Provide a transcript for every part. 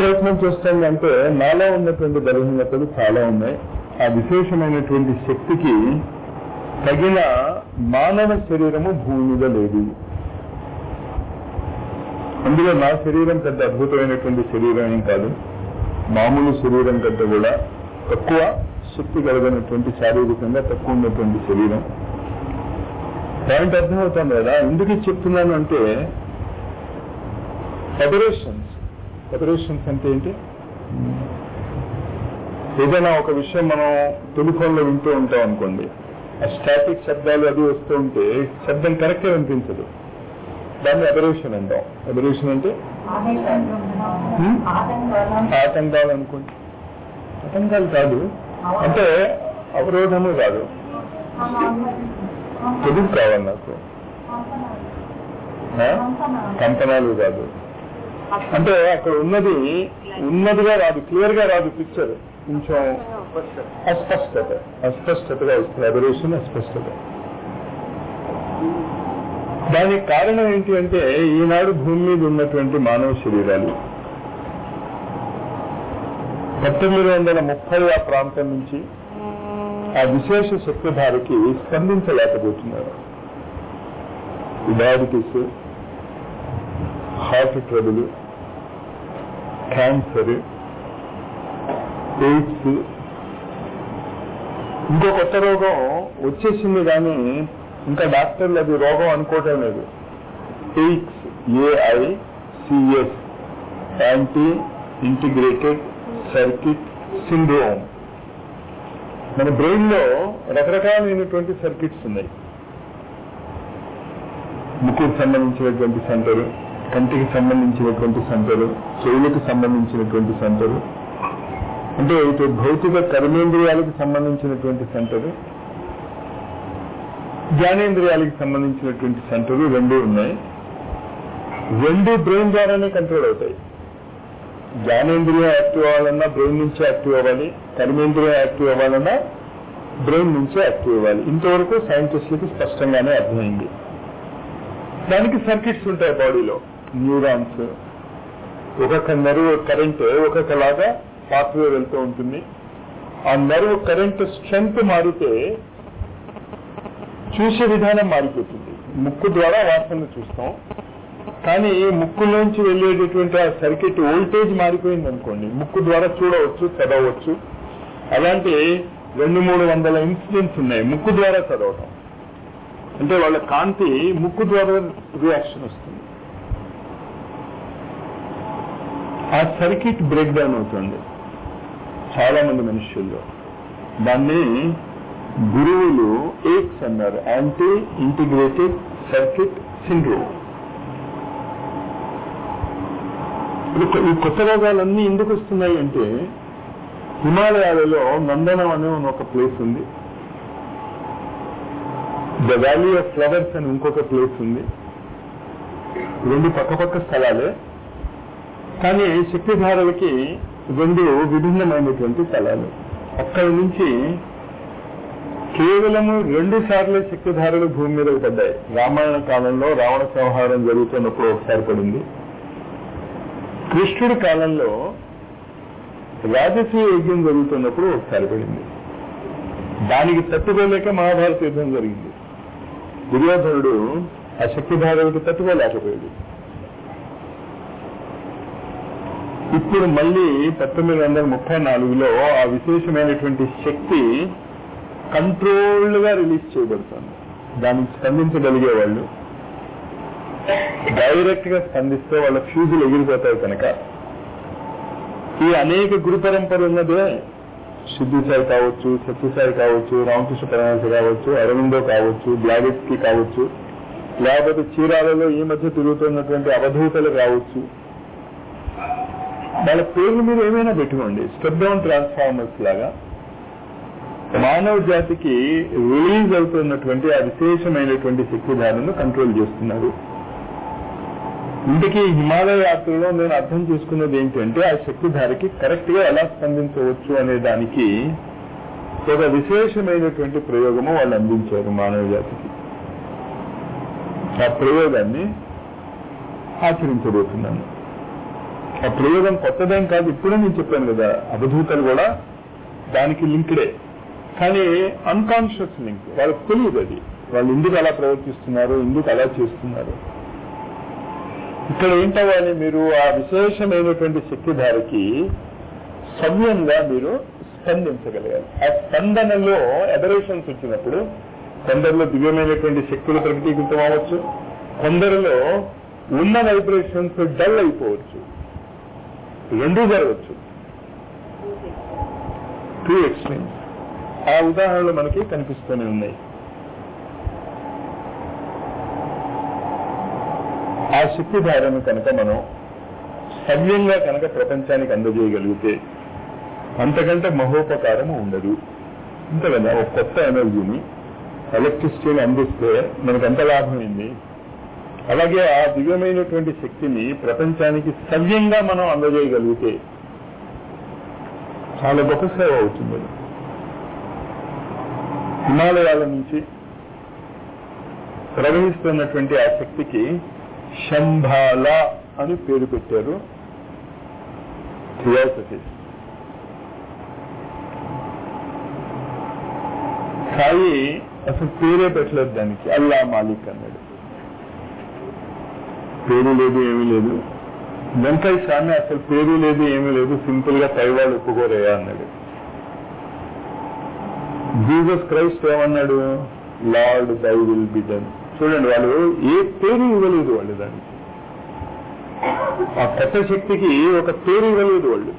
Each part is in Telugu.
ప్రయత్నం చేస్తుంది అంటే నాలో ఉన్నటువంటి బలహీనతలు చాలా ఉన్నాయి ఆ విశేషమైనటువంటి శక్తికి తగిన మానవ శరీరము భూమి మీద లేదు అందులో నా శరీరం పెద్ద అద్భుతమైనటువంటి శరీరం ఏం కాదు మామూలు శరీరం కంటే కూడా తక్కువ శక్తి కలిగినటువంటి శారీరకంగా తక్కువ ఉన్నటువంటి శరీరం పాయింట్ అర్థమవుతుంది కదా ఎందుకు ఇది చెప్తున్నాను అంటే అబరేషన్స్ అబరేషన్స్ అంటే ఏంటి ఏదైనా ఒక విషయం మనం టెలిఫోన్ లో వింటూ ఉంటాం అనుకోండి ఆ స్టాటిక్ శబ్దాలు అది వస్తూ ఉంటే శబ్దం కరెక్ట్ వినిపించదు దాన్ని అబరేషన్ అంటాం అబరేషన్ అంటే హ్మ్? ఆటంకాలు అనుకోండి ఆటంకాలు కాదు అంటే అవరోధము కాదు తెలుగు కావాలి నాకు ఆ? కంపనాలు కాదు అంటే అక్కడ ఉన్నది ఉన్నదిగా రాదు క్లియర్ గా రాదు పిక్చర్ కొంచెం అస్పష్టత అస్పష్టతగా వస్తుంది అబరేషన్ అస్పష్టత దానికి కారణం ఏంటి అంటే ఈనాడు భూమి మీద ఉన్నటువంటి మానవ శరీరాలు పంతొమ్మిది వందల ముప్పై ఆ ప్రాంతం నుంచి ఆ విశేష శక్తిధారకి స్పందించలేకపోతున్నారు diabetes heart trouble cancer AIDS ఇంకో కొత్త రోగం వచ్చేసింది కానీ ఇంకా డాక్టర్లు అది రోగం అనుకోవటం లేదు AIDS AI CS anti integrated circuit syndrome మన బ్రెయిన్ లో రకరకాలైనటువంటి సర్కిట్స్ ఉన్నాయి ముక్కుకు సంబంధించినటువంటి సెంటరు కంటికి సంబంధించినటువంటి సెంటరు చెవులకు సంబంధించినటువంటి సెంటరు అంటే ఇటు భౌతిక కర్మేంద్రియాలకు సంబంధించినటువంటి సెంటరు జ్ఞానేంద్రియాలకు సంబంధించినటువంటి సెంటరు రెండు ఉన్నాయి రెండు బ్రెయిన్ ద్వారానే కంట్రోల్ అవుతాయి జ్ఞానేంద్రియం యాక్టివ్ అవ్వాలన్నా బ్రెయిన్ నుంచి యాక్టివ్ అవ్వాలి కర్మేంద్రియం యాక్టివ్ అవ్వాలన్నా బ్రెయిన్ నుంచి యాక్టివ్ అవ్వాలి ఇంతవరకు సైంటిస్టులకి స్పష్టంగానే అర్థమైంది దానికి సర్కిట్స్ ఉంటాయి బాడీలో న్యూరాన్స్ ఒక్కొక్క నర్వ్ కరెంట్ ఒక్కొక్కలాగా పాత్వే వెళ్తూ ఉంటుంది ఆ నర్వ్ కరెంట్ స్ట్రెంగ్త్ మారితే చూసే విధానం మారిపోతుంది ముక్కు ద్వారా వాసనలు చూస్తాం కానీ ముక్కులోంచి వెళ్ళేటటువంటి ఆ సర్కిట్ వోల్టేజ్ మారిపోయింది అనుకోండి ముక్కు ద్వారా చూడవచ్చు చదవచ్చు అలాంటి రెండు మూడు వందల ఇన్సిడెంట్స్ ఉన్నాయి ముక్కు ద్వారా చదవటం అంటే వాళ్ళ కాంతి ముక్కు ద్వారా రియాక్షన్ వస్తుంది ఆ సర్కిట్ బ్రేక్ డౌన్ అవుతుంది చాలా మంది మనుషుల్లో దాన్ని గురువులు ఎయిక్స్ అన్నారు యాంటీ ఇంటిగ్రేటెడ్ సర్కిట్ సిండ్రోమ్ ఈ కొత్త రోగాలన్నీ ఎందుకు వస్తున్నాయి అంటే హిమాలయాలలో నందనం అనే ఒక ప్లేస్ ఉంది ద వ్యాలీ ఆఫ్ ఫ్లవర్స్ అని ఇంకొక ప్లేస్ ఉంది రెండు పక్క పక్క స్థలాలే కానీ శక్తిధారలకి రెండు విభిన్నమైనటువంటి స్థలాలు అక్కడి నుంచి కేవలము రెండు సార్లు శక్తిధారలు భూమి మీదకి పడ్డాయి రామాయణ కాలంలో రావణ సంహారం జరుగుతున్నప్పుడు ఒకసారి పడింది కృష్ణుడి కాలంలో రాజసూయ యజ్ఞం జరుగుతున్నప్పుడు ఒకసారి పడింది దానికి తట్టుకోలేక మహాభారత యుద్ధం జరిగింది దుర్యోధనుడు ఆ శక్తిధారుడికి తట్టుకోలేకపోయాడు ఇప్పుడు మళ్ళీ పంతొమ్మిది వందల ముప్పై నాలుగులో ఆ విశేషమైనటువంటి శక్తి కంట్రోల్డ్ గా రిలీజ్ చేయబడుతుంది దానికి స్పందించగలిగే వాళ్ళు డైరెక్ట్ గా స్పందిస్తే వాళ్ళ ఫ్యూజులు ఎగిరిపోతాయి కనుక ఈ అనేక గురు పరంపర ఉన్నదే సిద్ధి సాయి కావచ్చు సత్యసాయి కావచ్చు రామకృష్ణ పరమహంస కావచ్చు అరవిందో కావచ్చు బ్లాగెట్స్కి కావచ్చు లేకపోతే చీరాలలో ఈ మధ్య తిరుగుతున్నటువంటి అవధూతలు కావచ్చు వాళ్ళ పేర్ల మీద ఏమైనా పెట్టుకోండి స్టెప్ డౌన్ ట్రాన్స్ఫార్మర్స్ లాగా మానవ జాతికి రిలీజ్ అవుతున్నటువంటి ఆ విశేషమైనటువంటి శక్తిధారను కంట్రోల్ చేస్తున్నారు ఇంటికి హిమాలయ యాత్రలో నేను అర్థం చేసుకున్నది ఏంటంటే ఆ శక్తిధారకి కరెక్ట్ గా ఎలా స్పందించవచ్చు అనే దానికి ఒక విశేషమైనటువంటి ప్రయోగము వాళ్ళు అందించారు మానవ జాతికి ఆ ప్రయోగాన్ని ఆచరించబోతున్నాను ఆ ప్రయోగం కొత్తదేం కాదు ఇప్పుడే నేను చెప్పాను కదా అవధూతలు కూడా దానికి లింక్డే కానీ అన్కాన్షియస్ లింక్ వాళ్ళకి తెలియదు అది వాళ్ళు ఎందుకు అలా ప్రవర్తిస్తున్నారు ఎందుకు అలా చేస్తున్నారు ఇక్కడ ఏంటవ్వాలి మీరు ఆ విశేషమైనటువంటి శక్తిధారికి సవ్యంగా మీరు స్పందించగలగాలి ఆ స్పందనలో ఎబరేషన్స్ వచ్చినప్పుడు కొందరిలో దివ్యమైనటువంటి శక్తులు ప్రకటీకృతం అవ్వచ్చు కొందరిలో ఉన్న వైబ్రేషన్స్ డల్ అయిపోవచ్చు రెండూ జరగచ్చు టూ ఎక్స్ట్రీమ్స్ ఆ ఉదాహరణలు మనకి కనిపిస్తూనే ఉన్నాయి ఆ శక్తిధారను కనుక మనం సవ్యంగా కనుక ప్రపంచానికి అందజేయగలిగితే అంతకంటే మహోపకారము ఉండదు అంతే కదా ఒక కొత్త ఎనర్జీని ఎలక్ట్రిసిటీని అందిస్తే మనకు ఎంత లాభమైంది అలాగే ఆ దివ్యమైనటువంటి శక్తిని ప్రపంచానికి సవ్యంగా మనం అందజేయగలిగితే చాలా గొప్ప సేవ అవుతుంది అది. హిమాలయాల నుంచి ప్రవహిస్తున్నటువంటి ఆ శక్తికి శంభాల అని పేరు పెట్టారు థియోసఫీస్ సాయి అసలు పేరే పెట్టలేదు దానికి అల్లా మాలిక్ అన్నాడు పేరు లేదు ఏమీ లేదు వెంకయ్య స్వామి అసలు పేరు లేదు ఏమీ లేదు సింపుల్ గా పైవాళ్ళు ఒప్పుకోరయ్యా అన్నాడు జీసస్ క్రైస్ట్ ఏమన్నాడు lord thy will be done చూడండి వాళ్ళు ఏ పేరు ఇవ్వలేదు వాళ్ళు దానికి ఆ కొత్త శక్తికి ఒక పేరు ఇవ్వలేదు వాళ్ళు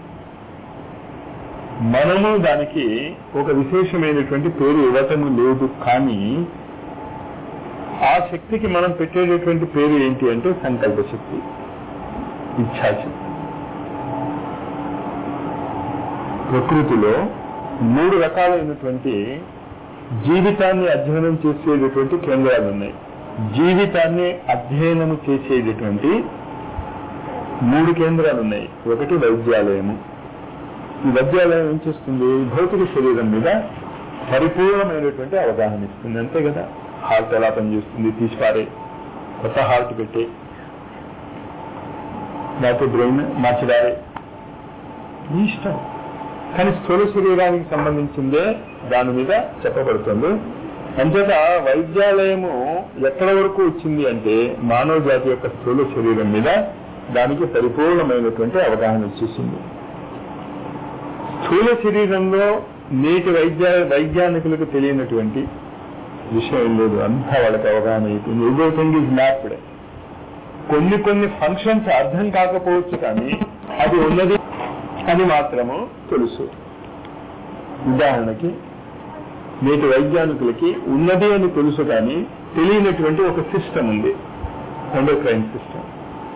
మనము దానికి ఒక విశేషమైనటువంటి పేరు ఇవ్వటము లేదు కానీ ఆ శక్తికి మనం పెట్టేటటువంటి పేరు ఏంటి అంటే సంకల్ప శక్తి ఇచ్ఛాశక్తి ప్రకృతిలో మూడు రకాలైనటువంటి జీవితాన్ని అధ్యయనం చేసేటటువంటి కేంద్రాలు ఉన్నాయి జీవితాన్ని అధ్యయనం చేసేటటువంటి మూడు కేంద్రాలు ఉన్నాయి ఒకటి వైద్యాలయము ఈ వైద్యాలయం ఏం చేస్తుంది భౌతిక శరీరం మీద పరిపూర్ణమైనటువంటి అవగాహన ఇస్తుంది అంతే కదా హార్ట్ ఎలా పనిచేస్తుంది తీసిపారే కొత్త హార్ట్ పెట్టి లేకపోతే బ్రెయిన్ మార్చిదారే మీ ఇష్టం కానీ స్థూల శరీరానికి సంబంధించిందే దాని మీద చెప్పబడుతుంది అంచేత వైద్యాలయము ఎక్కడ వరకు వచ్చింది అంటే మానవ జాతి యొక్క స్థూల శరీరం మీద దానికి పరిపూర్ణమైనటువంటి అవగాహన వచ్చేసింది స్థూల శరీరంలో నేటి వైద్య వైజ్ఞానికులకు తెలియనటువంటి విషయం లేదు అంతా వాళ్ళకి అవగాహన అయిపోయింది ఎవ్రీథింగ్ ఈజ్ మ్యాప్డ్ కొన్ని కొన్ని ఫంక్షన్స్ అర్థం కాకపోవచ్చు కానీ అది ఉన్నది అని మాత్రము తెలుసు ఉదాహరణకి నేటి వైజ్ఞానికులకి ఉన్నది అని తెలుసు కానీ తెలియనటువంటి ఒక సిస్టమ్ ఉంది ఎండోక్రైన్ సిస్టమ్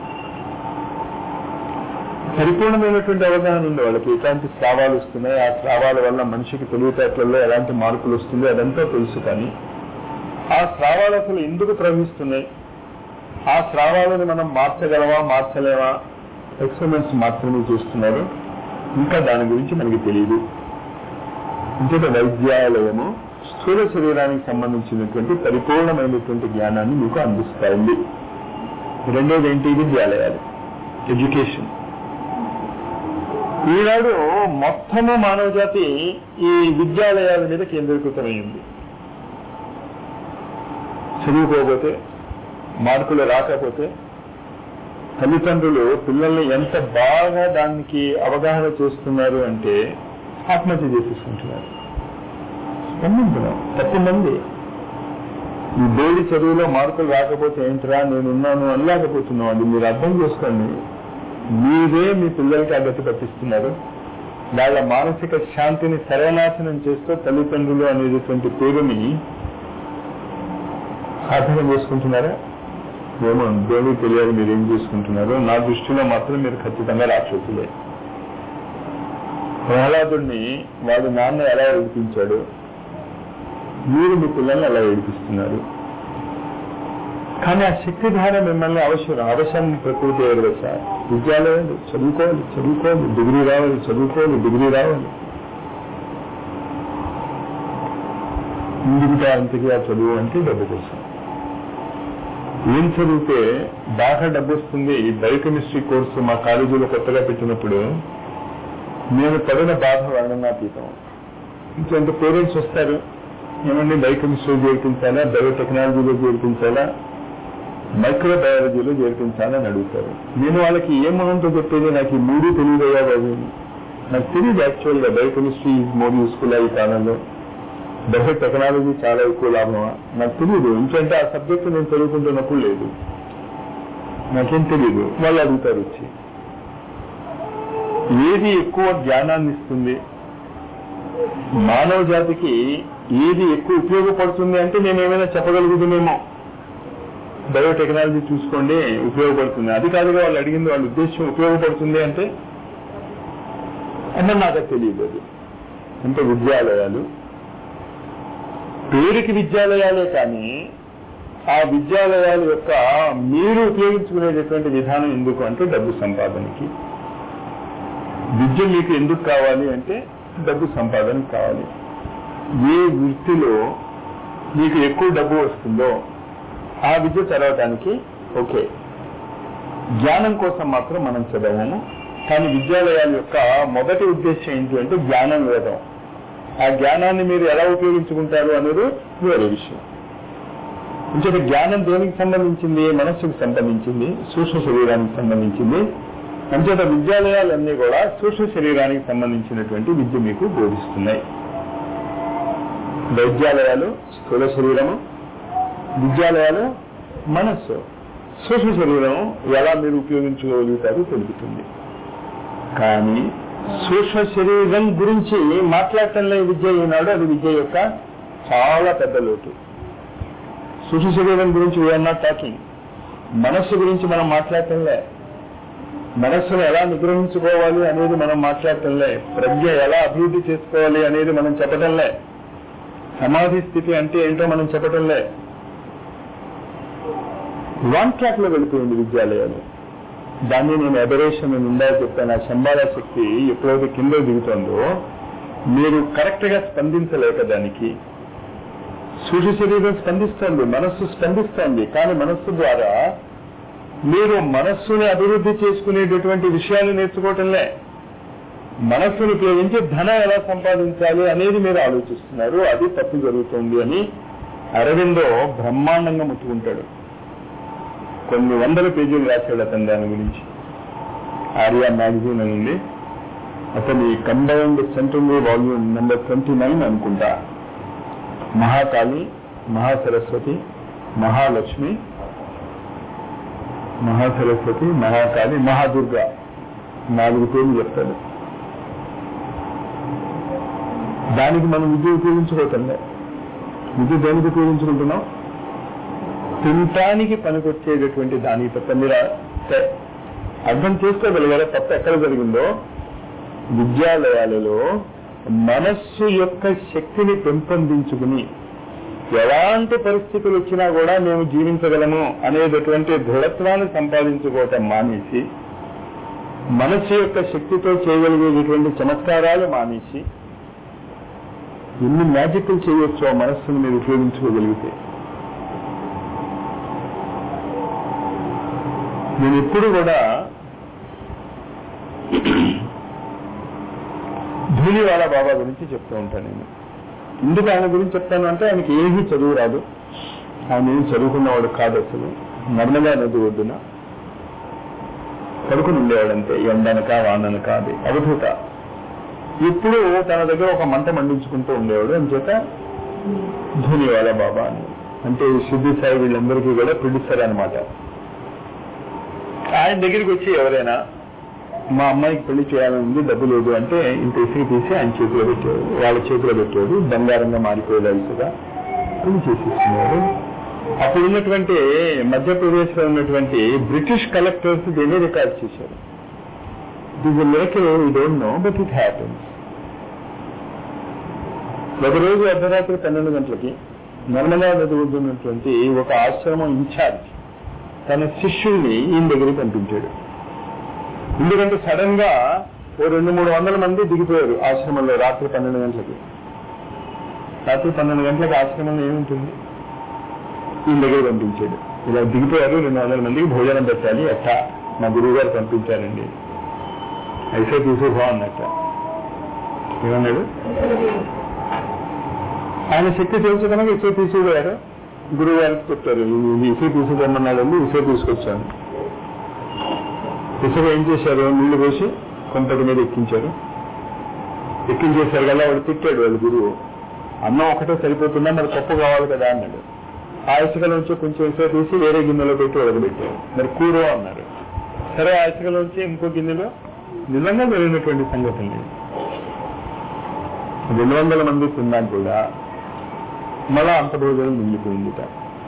పరిపూర్ణమైనటువంటి అవగాహన ఉంది వాళ్ళకి ఎలాంటి స్రావాలు వస్తున్నాయి ఆ స్రావాల వల్ల మనిషికి తెలివితేటలలో ఎలాంటి మార్పులు వస్తుంది అదంతా తెలుసు కానీ ఆ స్రావాలు అసలు ఎందుకు ప్రవహిస్తున్నాయి ఆ స్రావాలను మనం మార్చగలమా మార్చలేమా ఎక్స్పెరిమెంట్స్ మాత్రమే చేస్తున్నారు ఇంకా దాని గురించి మనకి తెలియదు ఇంకొక వైద్యాలయము స్థూల శరీరానికి సంబంధించినటువంటి పరిపూర్ణమైనటువంటి జ్ఞానాన్ని మీకు అందిస్తాయి రెండోది ఏంటి విద్యాలయాలు ఎడ్యుకేషన్ ఈనాడు మొత్తము మానవ జాతి ఈ విద్యాలయాల మీద కేంద్రీకృతమైంది చదువుకోకపోతే మార్కులు రాకపోతే తల్లిదండ్రులు పిల్లల్ని ఎంత బాగా దానికి అవగాహన చేస్తున్నారు అంటే ఆత్మహత్య చేసేసుకుంటున్నారు స్పందించడం ప్రతి మంది ఈ బోడి చదువులో మార్కులు రాకపోతే ఏంట్రా నేనున్నాను అనలేకపోతున్నావు అది మీరు అర్థం చేసుకోండి మీరే మీ పిల్లలకి ఆ గతి పట్టిస్తున్నారు వాళ్ళ మానసిక శాంతిని సర్వనాశనం చేస్తూ తల్లిదండ్రులు అనేటటువంటి పేరుని సాధన చేసుకుంటున్నారా ఏమో దేవుడికి తెలియాలి మీరు ఏం చేసుకుంటున్నారో నా దృష్టిలో మాత్రం మీరు ఖచ్చితంగా రాక్షసులే ప్రహ్లాదుడిని వాడి నాన్న ఎలా ఏడిపించాడు మీరు మీ పిల్లల్ని ఎలా ఏడిపిస్తున్నారు కానీ ఆ శక్తిధార మిమ్మల్ని అవసరం అవసరం ప్రకృతి ఏడవచ్చ విద్యాలయాలు చదువుకోవాలి చదువుకోవాలి డిగ్రీ రావాలి చదువుకోవాలి డిగ్రీ రావాలి ఎందుకు అంతకి ఆ చదువు అంటే డబ్బు కోసం ఏం చదివితే బాగా డబ్బు వస్తుంది ఈ బయోకెమిస్ట్రీ కోర్సు మా కాలేజీలో కొత్తగా పెట్టినప్పుడు నేను పడిన బాధ వర్ణనాతీతం ఇంకెంత పేరెంట్స్ వస్తారు ఏమండి బయోకెమిస్ట్రీ చేర్పించాలా బయోటెక్నాలజీలో చేర్పించాలా మైక్రోబయాలజీలో చేర్పించాలని అడుగుతారు నేను వాళ్ళకి ఏం మనంతో చెప్పేది నాకు ఈ మూడు తెలియదయ్యా బాబు నాకు తెలియదు యాక్చువల్గా బయోకెమిస్ట్రీ ఈజ్ మోర్ యూస్ఫుల్ ఈ కాలంలో బహు టెక్నాలజీ చాలా ఎక్కువ లాభమా నాకు తెలియదు ఎందుకంటే ఆ సబ్జెక్ట్ నేను చదువుకుంటున్నప్పుడు లేదు నాకేం తెలియదు వాళ్ళు అడుగుతారు వచ్చి ఏది ఎక్కువ జ్ఞానాన్ని ఇస్తుంది మానవ జాతికి ఏది ఎక్కువ ఉపయోగపడుతుంది అంటే నేను ఏమైనా చెప్పగలుగుతున్నామో బయోటెక్నాలజీ చూసుకోండి ఉపయోగపడుతుంది అది కాదుగా వాళ్ళు అడిగింది వాళ్ళ ఉద్దేశం ఉపయోగపడుతుంది అంటే అంటే నాకు అది తెలియదు అది అంటే విద్యాలయాలు పేరుకి విద్యాలయాలే కానీ ఆ విద్యాలయాల యొక్క మీరు ఉపయోగించుకునేటటువంటి విధానం ఎందుకు అంటే డబ్బు సంపాదనకి విద్య మీకు ఎందుకు కావాలి అంటే డబ్బు సంపాదనకి కావాలి ఏ వృత్తిలో మీకు ఎక్కువ డబ్బు వస్తుందో ఆ విద్య చదవటానికి ఓకే జ్ఞానం కోసం మాత్రం మనం చదవము కానీ విద్యాలయాల యొక్క మొదటి ఉద్దేశం ఏంటి అంటే జ్ఞానం ఇవ్వడం ఆ జ్ఞానాన్ని మీరు ఎలా ఉపయోగించుకుంటారు అనేది వేరే విషయం ఇంకొక జ్ఞానం దేనికి సంబంధించింది మనస్సుకు సంబంధించింది సూక్ష్మ శరీరానికి సంబంధించింది అంచేత విద్యాలయాలన్నీ కూడా సూక్ష్మ శరీరానికి సంబంధించినటువంటి విద్య మీకు బోధిస్తున్నాయి వైద్యాలయాలు స్థూల శరీరము విద్యాలయాలు మనస్సు సూక్ష్మ శరీరం ఎలా మీరు ఉపయోగించుకోగలుగుతారో తెలుపుతుంది కానీ సూక్ష్మ శరీరం గురించి మాట్లాడటంలో విద్య ఈనాడు అది విద్య యొక్క చాలా పెద్ద లోటు సూక్ష్మ శరీరం గురించి వీఆర్ నాట్ టాకింగ్ మనస్సు గురించి మనం మాట్లాడటంలే మనస్సును ఎలా నిగ్రహించుకోవాలి అనేది మనం మాట్లాడటంలే ప్రజ్ఞ ఎలా అభివృద్ధి చేసుకోవాలి అనేది మనం చెప్పటంలే సమాధి స్థితి అంటే ఏంటో మనం చెప్పటంలే రాంగ్ ట్రాక్ లో వెళ్ళిపోయింది విద్యాలయాలు దాన్ని నేను ఎబరేషన్ అని ఇందా చెప్పాను ఆ శంబాల శక్తి ఎప్పుడైతే కింద దిగుతుందో మీరు కరెక్ట్ గా స్పందించలేక దానికి సూర్య శరీరం స్పందిస్తోంది మనస్సు స్పందిస్తోంది కానీ మనస్సు ద్వారా మీరు మనస్సుని అభివృద్ధి చేసుకునేటటువంటి విషయాలు నేర్చుకోవటంలే మనస్సును ఉపయోగించి ధనం ఎలా సంపాదించాలి అనేది మీరు ఆలోచిస్తున్నారు అది తప్పు జరుగుతుంది అని అరవిందో బ్రహ్మాండంగా ముట్టుకుంటాడు కొన్ని వందల పేజీలు రాశాడు అతను దాని గురించి ఆర్యా మ్యాగజైన్ అని ఉంది అతని combined central volume number twenty nine అనుకుంటా మహాకాళి మహాసరస్వతి మహాలక్ష్మి మహాసరస్వతి మహాకాళి మహాదుర్గ నాలుగు పేర్లు చెప్తాడు దానికి మనం విద్య ఉపయోగించుకోవటంలే విద్య దేనికి ఉపయోగించుకుంటున్నాం తినటానికి పనికొచ్చేటటువంటి దాని తప్ప మీరు తె- అర్థం చేసుకోగలిగారా తప్ప ఎక్కడ జరిగిందో విద్యాలయాలలో మనస్సు యొక్క శక్తిని పెంపొందించుకుని ఎలాంటి పరిస్థితులు వచ్చినా కూడా మేము జీవించగలము అనేటటువంటి దృఢత్వాన్ని సంపాదించుకోవటం మానేసి మనస్సు యొక్క శక్తితో చేయగలిగేటటువంటి చమత్కారాలు మానేసి ఎన్ని మ్యాజిక్లు చేయొచ్చు ఆ మనస్సును మీరు ఉపయోగించుకోగలిగితే నేను ఎప్పుడు కూడా ధూళివాల బాబా గురించి చెప్తూ ఉంటాను నేను ఎందుకు ఆయన గురించి చెప్తాను అంటే ఆయనకి ఏమీ చదువు రాదు ఆయన ఏం చదువుకున్నవాడు కాదు అసలు నర్మదా నది ఒడ్డున పడుకుని ఉండేవాడంతే ఎండనక వాననక అది అవధూత ఇప్పుడు తన దగ్గర ఒక మంట మండించుకుంటూ ఉండేవాడు అంచేత ధూనివాల బాబా అని అంటే సిద్ధి సాయి వీళ్ళందరికీ కూడా ప్రొడ్యూసర్ అనమాట ఆయన దగ్గరికి వచ్చి ఎవరైనా మా అమ్మాయికి పెళ్లి చేయాలని ఉంది డబ్బు లేదు అంటే ఇంత ఇసుక తీసి ఆయన చేతిలో పెట్టాడు వాళ్ళ చేతిలో పెట్టాడు బంగారంగా మారిపోయేది ఇసుగా పెళ్లి చేసేస్తున్నాడు అప్పుడు ఉన్నటువంటి మధ్యప్రదేశ్ లో ఉన్నటువంటి బ్రిటిష్ కలెక్టర్స్ దీన్ని రికార్డ్ చేశారు this make you don't know but it happens ఒకరోజు అర్ధరాత్రి పన్నెండు గంటలకి నర్మదా నది ఉన్నటువంటి ఒక ఆశ్రమం ఇన్ఛార్జ్ తన శిష్యుల్ని ఈయన దగ్గరికి పంపించాడు ఎందుకంటే సడన్ గా ఓ రెండు మూడు వందల మంది దిగిపోయారు ఆశ్రమంలో రాత్రి పన్నెండు గంటలకి రాత్రి పన్నెండు గంటలకు ఆశ్రమంలో ఏముంటుంది ఈయన దగ్గర పంపించాడు ఇలా దిగిపోయారు రెండు వందల మందికి భోజనం పెట్టాలి అట్టా మా గురువు గారు పంపించారండి అయితే తీసుకో అన్నట్ట ఏమన్నాడు ఆయన శక్తి తెలుసు కనుక ఇసుక తీసుకుపోయారు గురువు గారికి చెప్తారు ఇది ఇసుక తీసుకురమ్మన్నాడు ఇసుక తీసుకొచ్చాను ఇసుక ఏం చేశారు నీళ్లు పోసి కొంపటి మీద ఎక్కించారు ఎక్కించేశారు కదా వాడు తిట్టాడు వాళ్ళ గురువు అన్నం ఒకటే సరిపోతుందా మరి పప్పు కావాలి కదా అన్నాడు ఆ ఇసుక నుంచి కొంచెం ఇసుక తీసి వేరే గిన్నెలో పెట్టి ఉడకబెట్టారు మరి కూర అన్నారు సరే ఆ ఇసుకలోంచి ఇంకో గిన్నెలో నిజంగా జరిగినటువంటి సంఘటన రెండు వందల మంది తిన్నా కూడా మళ్ళా అంత భోజనం మిగిలిపోయిందిట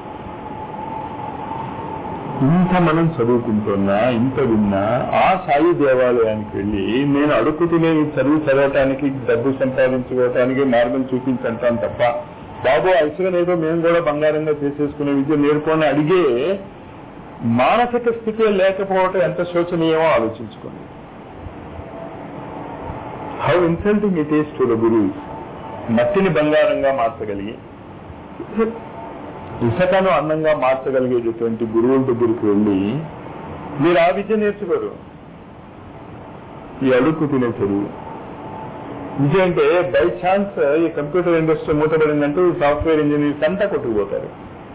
ఇంత మనం చదువుకుంటున్నా ఇంత విన్నా ఆ సాయి దేవాలయానికి వెళ్ళి నేను అడుగు తినే చదువు చదవటానికి డబ్బు సంపాదించుకోవటానికి మార్గం చూపించంటాను తప్ప బాబు ఐసుగనేదో మేము కూడా బంగారంగా చేసేసుకునే విద్య నేర్చుకొని అడిగే మానసిక స్థితి లేకపోవటం ఎంత శోచనీయమో ఆలోచించుకోండి how insulting it is to the guru మట్టిని బంగారంగా మార్చగలిగి ఇసకను అందంగా మార్చగలిగేటటువంటి గురువుల దగ్గరికి వెళ్ళి మీరు ఆ విద్య నేర్చుకోరు ఈ అడుక్కు తినే చదువు విద్య అంటే బై ఛాన్స్ ఈ కంప్యూటర్ ఇండస్ట్రీ మూతపడిందంటూ ఈ సాఫ్ట్వేర్ ఇంజనీర్స్ అంతా కొట్టుకుపోతారు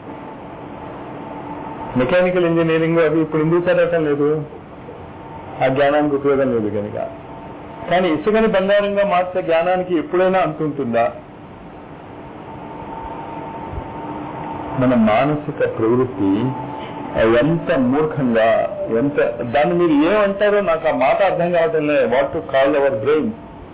మెకానికల్ ఇంజనీరింగ్ అవి ఇప్పుడు ఎందుకు చదవటం లేదు ఆ జ్ఞానానికి ఉపయోగం లేదు కనుక కానీ ఇసుకని బంగారంగా మార్చే జ్ఞానానికి ఎప్పుడైనా అంతుంటుందా మన మానసిక ప్రవృత్తి ఎంత మూర్ఖంగా ఎంత దాన్ని మీరు ఏమంటారో నాకు ఆ మాట అర్థం కావటం లేదు what to call our brain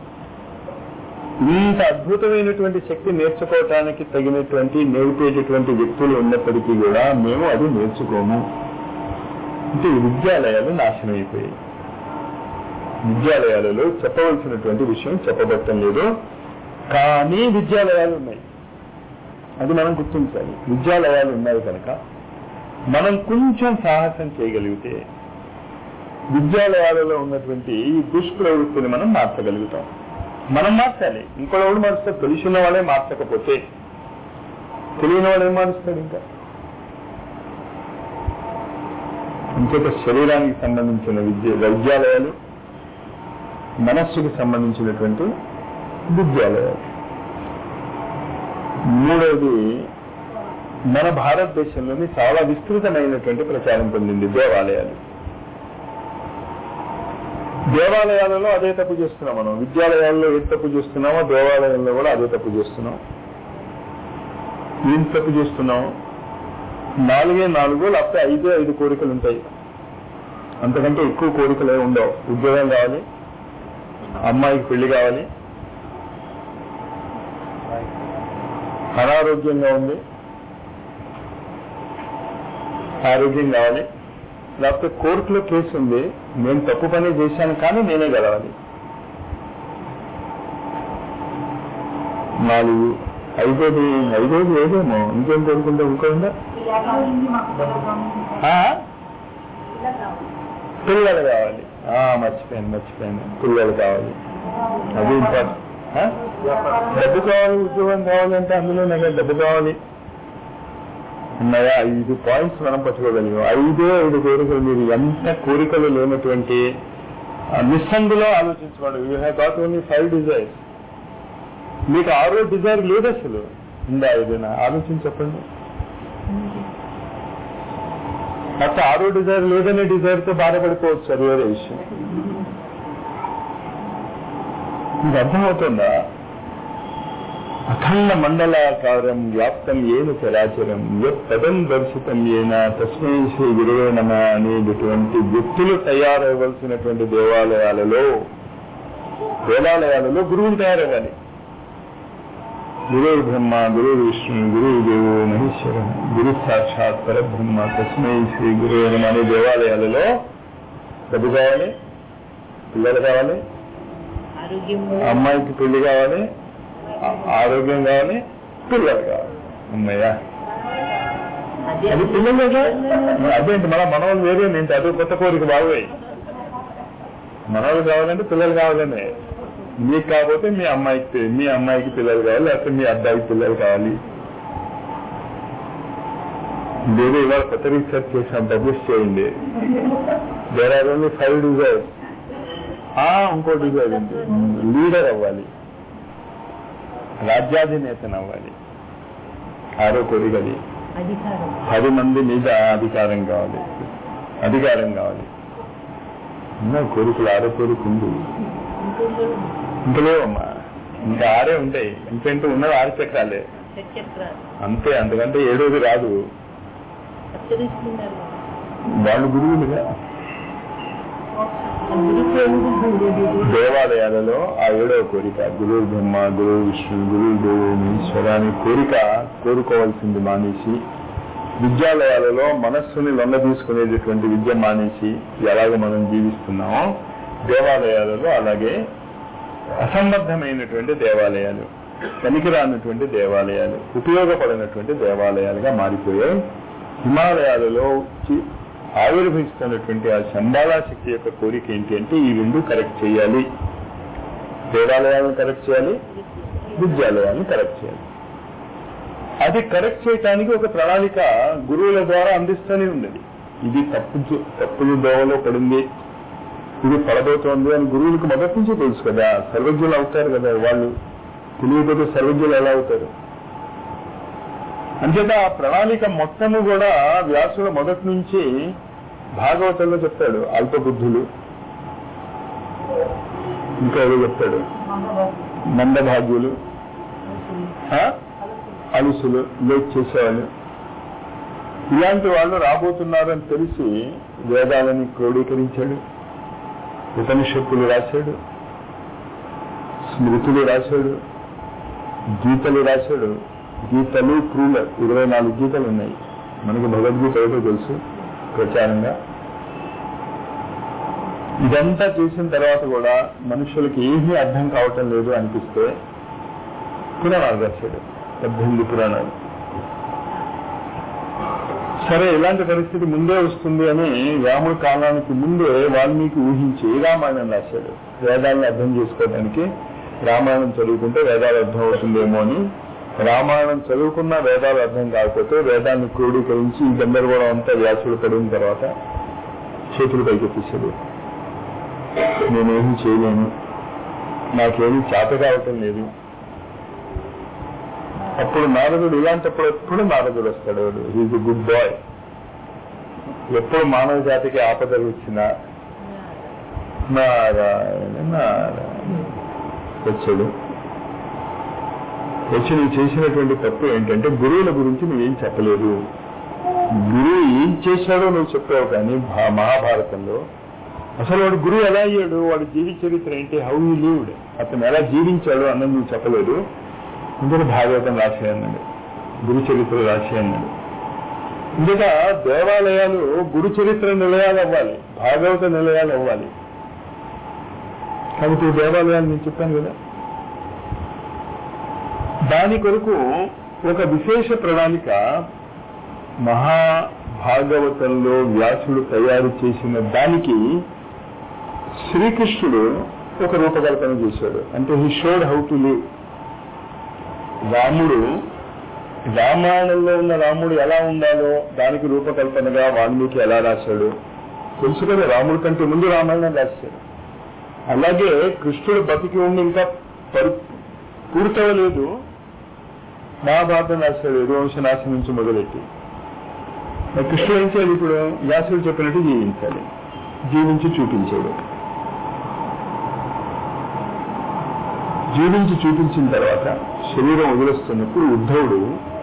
ఇంత అద్భుతమైనటువంటి శక్తి నేర్చుకోవటానికి తగినటువంటి నేర్పేటటువంటి వ్యక్తులు ఉన్నప్పటికీ కూడా మేము అది నేర్చుకోము అంటే ఈ విద్యాలయాలు నాశనం అయిపోయాయి విద్యాలయాలలో చెప్పవలసినటువంటి విషయం చెప్పబట్టం లేదు కానీ విద్యాలయాలు ఉన్నాయి అది మనం గుర్తించాలి విద్యాలయాలు ఉన్నాయి కనుక మనం కొంచెం సాహసం చేయగలిగితే విద్యాలయాలలో ఉన్నటువంటి ఈ దుష్ప్రవృత్తిని మనం మార్చగలుగుతాం మనం మార్చాలి ఇంకోటి మారుస్తారు తెలిసిన వాళ్ళే మార్చకపోతే తెలియని వాడు ఏం మారుస్తాడు ఇంకా ఇంకొక శరీరానికి సంబంధించిన విద్య వైద్యాలయాలు మనస్సుకు సంబంధించినటువంటి విద్యాలయాలు మూడవది మన భారతదేశంలోని చాలా విస్తృతమైనటువంటి ప్రచారం పొందింది దేవాలయాలు దేవాలయాలలో అదే తప్పు చేస్తున్నాం మనం విద్యాలయాల్లో ఏ తప్పు చేస్తున్నామో దేవాలయాల్లో కూడా అదే తప్పు చేస్తున్నాం ఏం తప్పు చేస్తున్నాం నాలుగే నాలుగు లేకపోతే ఐదే ఐదు కోరికలు ఉంటాయి అంతకంటే ఎక్కువ కోరికలు ఏమి ఉండవు ఉద్యోగం కావాలి అమ్మాయికి పెళ్లి కావాలి అనారోగ్యంగా ఉంది ఆరోగ్యం కావాలి లేకపోతే కోర్టులో కేసు ఉంది నేను తప్పు పని చేశాను కానీ నేనే గెలవాలి నాలుగు ఐదోది ఐదోది ఏదేమో ఇంకేం కోరుకుంటే ఇంకోందా పిల్లలు కావాలి ఆ, మర్చిపోయాను మర్చిపోయాను పిల్లలు కావాలి అది ఇంపార్టెంట్ ఆ? డబ్బు కావాలి ఉద్యోగం కావాలంటే అందులో నాకు డబ్బు కావాలి ఉన్నాయా ఐదు పాయింట్స్ మనం పట్టుకోగలిగాం ఐదే ఐదు కోరికలు మీరు ఎంత కోరికలు లేనటువంటి ఆ, నిస్సందులో ఆలోచించుకోండి you have got only five desires మీకు ఆరో డిజైర్ లేదు అసలు ఉందా ఏదైనా ఆలోచించి చెప్పండి అట్లా ఆరో డిజైర్ లేదనే డిజైర్ తో బాధపడిపోవచ్చు అది వేరే విషయం మీకు అర్థమవుతుందా అఖండ మండలాకారం వ్యాప్తం ఏను చరాచరం పదం దర్శితం ఏన తస్మై శ్రీ గురువే నమ అనేటటువంటి వ్యక్తులు తయారవలసినటువంటి దేవాలయాలలో దేవాలయాలలో గురువులు తయారవ్వాలి గురు బ్రహ్మ గురు విష్ణు గురు దేవో మహేశ్వరం గురు సాక్షాత్ పరబ్రహ్మ తస్మై శ్రీ గురు నమ అనే దేవాలయాలలో డబ్బు కావాలి పిల్లలు కావాలి అమ్మాయికి పెళ్లి కావాలి ఆ- ఆరోగ్యం కావాలి పిల్లలు కావాలి అమ్మయ్యా అది పిల్లలు కదా అదేంటి మన మనవాళ్ళు వేరే నేను అదే కొత్త కోరిక బాగోయి మనవాళ్ళు కావాలంటే పిల్లలు కావాలనే మీకు కాకపోతే మీ అమ్మాయికి పి- మీ అమ్మాయికి పిల్లలు కావాలి లేకపోతే మీ అబ్బాయికి పిల్లలు కావాలి లేదు ఇవాళ కొత్త రీసెర్చ్ చేసాం పబ్లిష్ చేయండి there are only five desires ఆ ఇంకో డిజైర్ ఉంది లీడర్ అవ్వాలి రాజ్యాధినేతను అవ్వాలి ఆరో కోరికది అధికారం పది మంది మీద అధికారం కావాలి అధికారం కావాలి ఇంకా కోరికలు ఆరో కోరిక ఉంది ఇంకా లేవమ్మా ఇంకా ఆరే ఉంటాయి ఇంకేంటూ ఉన్నది ఆరు చక్రాలే చక్రాలు అంతే అంతకంటే ఏడోది రాదు హెచ్చరిస్తున్నారు వాళ్ళు గురువులుగా దేవాలయాలలో ఆ ఏడవ కోరిక గురువు బ్రహ్మ గురువు విష్ణు గురువు దేవు ఈశ్వరాన్ని కోరిక కోరుకోవాల్సింది మానేసి విద్యాలయాలలో మనస్సుని లొంగ తీసుకునేటటువంటి విద్య మానేసి ఎలాగ మనం జీవిస్తున్నామో దేవాలయాలలో అలాగే అసంబద్ధమైనటువంటి దేవాలయాలు పనికిరానటువంటి దేవాలయాలు ఉపయోగపడినటువంటి దేవాలయాలుగా మారిపోయాయి హిమాలయాలలో చి- ఆవిర్భవిస్తున్నటువంటి ఆ శంబాలా శక్తి యొక్క కోరిక ఏంటి అంటే ఈ రెండు కరెక్ట్ చేయాలి దేవాలయాలను కరెక్ట్ చేయాలి విద్యాలయాలను కరెక్ట్ చేయాలి అది కరెక్ట్ చేయడానికి ఒక ప్రణాళిక గురువుల ద్వారా అందిస్తూనే ఉన్నది ఇది తప్పు చే- తప్పులు దోవలో పడింది ఇది పడబోతోంది అని గురువులకు మొదటి నుంచి తెలుసు కదా సర్వజ్ఞులు అవుతారు కదా వాళ్ళు తెలియకపోతే సర్వజ్ఞులు ఎలా అవుతారు అంచేత ఆ ప్రణాళిక మొత్తము కూడా వ్యాసుడు మొదటి నుంచి భాగవతంలో చెప్తాడు అల్పబుద్ధులు ఇంకా ఏదో చెప్తాడు మందభాగ్యులు ఆ? అలుసులు లేట్ చేసేవాళ్ళు ఇలాంటి వాళ్ళు రాబోతున్నారని తెలిసి వేదాలని క్రోడీకరించాడు ఉపనిషత్తులు రాశాడు స్మృతులు రాశాడు గీతలు రాశాడు గీతలు క్రూల ఇరవై నాలుగు గీతలు ఉన్నాయి మనకి భగవద్గీత ఏదో తెలుసు ప్రచారంగా ఇదంతా చేసిన తర్వాత కూడా మనుషులకి ఏమీ అర్థం కావటం లేదు అనిపిస్తే పురాణాలు రాశాడు పద్దెనిమిది పురాణాలు సరే ఇలాంటి పరిస్థితి ముందే వస్తుంది అని రాముడి కాలానికి ముందే వాల్మీకి ఊహించి రామాయణం రాశాడు వేదాలను అర్థం చేసుకోవడానికి రామాయణం చదువుకుంటే వేదాలు అర్థం అవుతుందేమో అని రామాయణం చదువుకున్న వేదాలు అర్థం కాకపోతే వేదాన్ని క్రోడీకరించి ఈ గందరగోళం అంతా వ్యాసుడు పడిన తర్వాత చేతులు పైకెత్తేశాడు నేనేమి చేయలేను నాకేమీ చేత కావటం లేదు అప్పుడు నారదుడు ఇలాంటప్పుడు ఎప్పుడు నారదుడు వస్తాడు హీజ్ ఎ గుడ్ బాయ్ ఎప్పుడు మానవ జాతికి ఆపదలు వచ్చినా నారాయణ నారాయణ వచ్చాడు వచ్చి నువ్వు చేసినటువంటి తప్పు ఏంటంటే గురువుల గురించి నువ్వేం చెప్పలేదు గురువు ఏం చేశాడో నువ్వు చెప్పావు కానీ భా- మహాభారతంలో అసలు వాడు గురువు ఎలా అయ్యాడు వాడి జీవిత చరిత్ర ఏంటి హౌ యూ లీవ్డ్ అతను ఎలా జీవించాడు అన్నది నువ్వు చెప్పలేదు ఇందులో భాగవతం రాసి అన్నాడు గురు చరిత్ర రాసి అన్నాడు ఇందుక దేవాలయాలు గురు చరిత్ర నిలయాలు అవ్వాలి భాగవత నిలయాలు అవ్వాలి కాబట్టి ఈ దేవాలయాలు నేను చెప్పాను కదా దాని కొరకు ఒక విశేష ప్రణాళిక మహాభాగవతంలో వ్యాసుడు తయారు చేసిన దానికి శ్రీకృష్ణుడు ఒక రూపకల్పన చేశాడు అంటే he showed how to live రాముడు రామాయణంలో ఉన్న రాముడు ఎలా ఉండాలో దానికి రూపకల్పనగా వాల్మీకి ఎలా రాశాడు తెలుసు కదా రాముడి కంటే ముందు రామాయణం రాశాడు అలాగే కృష్ణుడు బతికి ఉండి ఇంకా పరి పూర్తవలేదు మహాభారతం రాశాడు యదువంశ నాశనం నుంచి మొదలెట్టి మరి కృష్ణుడు ఏం చేయాలి ఇప్పుడు వ్యాసుడు చెప్పినట్టు జీవించాలి జీవించి చూపించాడు జీవించి చూపించిన తర్వాత శరీరం వదిలేస్తున్నప్పుడు ఉద్ధవుడు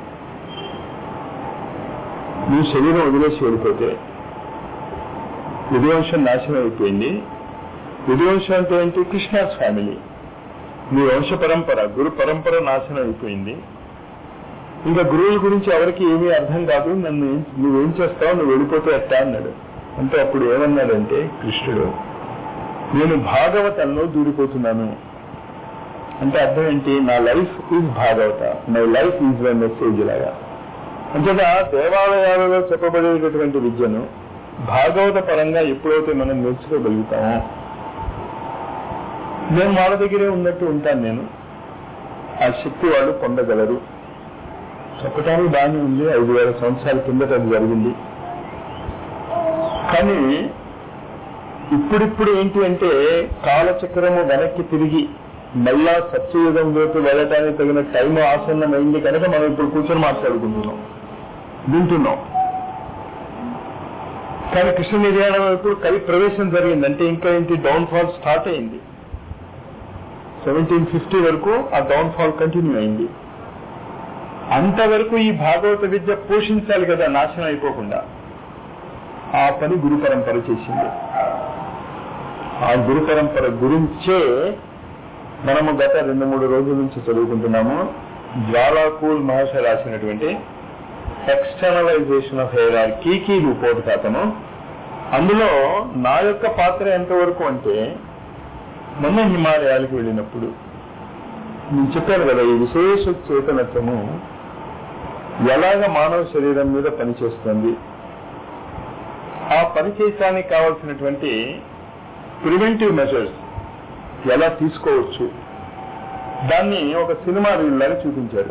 నీ శరీరం వదిలేసి వెళ్ళిపోతే యదువంశం నాశనం అయిపోయింది యదువంశం అంటే ఏంటి కృష్ణాస్ ఫ్యామిలీ నీ వంశ పరంపర గురు పరంపర నాశనం అయిపోయింది ఇంకా గురువుల గురించి ఎవరికి ఏమీ అర్థం కాదు నన్ను ఏం- నువ్వేం చేస్తావు నువ్వు వెళ్ళిపోతే ఎట్టా అన్నాడు అంటే అప్పుడు ఏమన్నాడంటే కృష్ణుడు నేను భాగవతంలో దూరిపోతున్నాను అంటే అర్థం ఏంటి నా life is Bhagavata my life is my message లాగా అంతేగా దేవాలయాలలో చెప్పబడేటటువంటి విద్యను భాగవత పరంగా ఎప్పుడైతే మనం నేర్చుకోగలుగుతామో నేను వాళ్ళ దగ్గరే ఉన్నట్టు ఉంటాను నేను ఆ శక్తి వాళ్ళు పొందగలరు చెప్పటానికి బాగానే ఉంది ఐదు వేల సంవత్సరాల కిందట అది జరిగింది కానీ ఇప్పుడిప్పుడు ఏంటి అంటే కాలచక్రము వెనక్కి తిరిగి మళ్ళా సత్యయుగంలోకి వెళ్ళటానికి తగిన టైం ఆసన్నమైంది కనుక మనం ఇప్పుడు కూర్చొని మాట్లాడుకుంటున్నాం వింటున్నాం కానీ కృష్ణ నిర్యాణం ఇప్పుడు కలి ప్రవేశం జరిగింది అంటే ఇంకా ఏంటి డౌన్ ఫాల్ స్టార్ట్ అయింది సెవెంటీన్ ఫిఫ్టీ వరకు ఆ డౌన్ ఫాల్ కంటిన్యూ అయింది అంతవరకు ఈ భాగవత విద్య పోషించాలి కదా నాశనం అయిపోకుండా ఆ పని గురు పరంపర చేసింది ఆ గురు పరంపర గురించే మనము గత రెండు మూడు రోజుల నుంచి చదువుకుంటున్నాము జ్వాలాకూల్ మహర్షి రాసినటువంటి ఎక్స్టర్నలైజేషన్ ఆఫ్ హెయిరార్కీ కీ రూపోద్ఘాతము అందులో నా యొక్క పాత్ర ఎంతవరకు అంటే మొన్న హిమాలయాలకు వెళ్ళినప్పుడు నేను చెప్పాను కదా ఈ విశేష చేతనత్వము ఎలాగ మానవ శరీరం మీద పనిచేస్తుంది ఆ పని చేయడానికి కావాల్సినటువంటి ప్రివెంటివ్ మెజర్స్ ఎలా తీసుకోవచ్చు దాన్ని ఒక సినిమా రీల్లాగా చూపించారు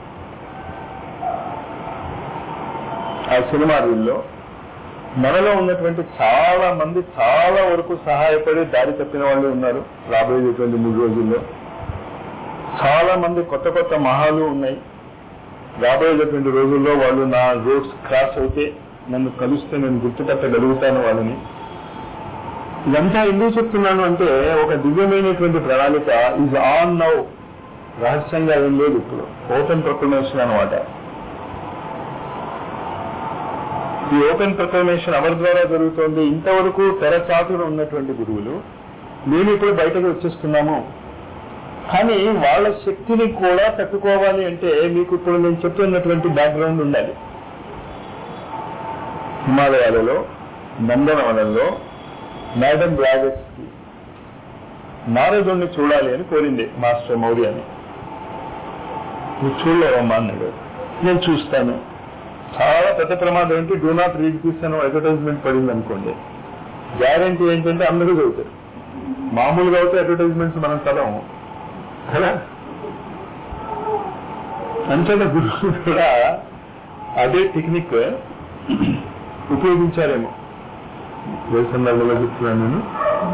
ఆ సినిమా రీల్లో మనలో ఉన్నటువంటి చాలా మంది చాలా వరకు సహాయపడి దారి తప్పిన వాళ్ళు ఉన్నారు రాబోయేటువంటి మూడు రోజుల్లో చాలా మంది కొత్త కొత్త మహాలు ఉన్నాయి రాబోయేటువంటి రోజుల్లో వాళ్ళు నా రోడ్స్ క్రాస్ అయితే నన్ను కలిస్తే నేను గుర్తుపట్టగలుగుతాను వాళ్ళని ఇదంతా ఎందుకు చెప్తున్నాను అంటే ఒక దివ్యమైనటువంటి ప్రణాళిక ఈజ్ ఆన్ నౌ రహస్యంగా ఏం లేదు ఇప్పుడు ఓపెన్ ప్రొక్లమేషన్ అనమాట ఈ ఓపెన్ ప్రొక్లమేషన్ ఎవరి ద్వారా జరుగుతోంది ఇంతవరకు తెరచాటును ఉన్నటువంటి గురువులు మేము ఇప్పుడు బయటకు వచ్చేస్తున్నాము కానీ వాళ్ళ శక్తిని కూడా తట్టుకోవాలి అంటే మీకు ఇప్పుడు నేను చెప్తున్నటువంటి బ్యాక్గ్రౌండ్ ఉండాలి హిమాలయాలలో నందనవనంలో మేడం బ్లాగర్స్కి నారదుణ్ణి చూడాలి అని కోరింది మాస్టర్ మౌర్య అని నువ్వు చూడలేవమ్మా అన్నాడు నేను చూస్తాను చాలా పెద్ద ప్రమాదం ఏంటి డూ నాట్ రీడ్ దిస్ అని అడ్వర్టైజ్మెంట్ పడింది అనుకోండి గ్యారంటీ ఏంటంటే అందరూ చదువుతారు మామూలుగా అయితే అడ్వర్టైజ్మెంట్స్ మనం చదవము కదా అంతేనా గురువు కూడా అదే టెక్నిక్ ఉపయోగించారేమో ఏ సందర్భంలో చెప్తున్నాను నేను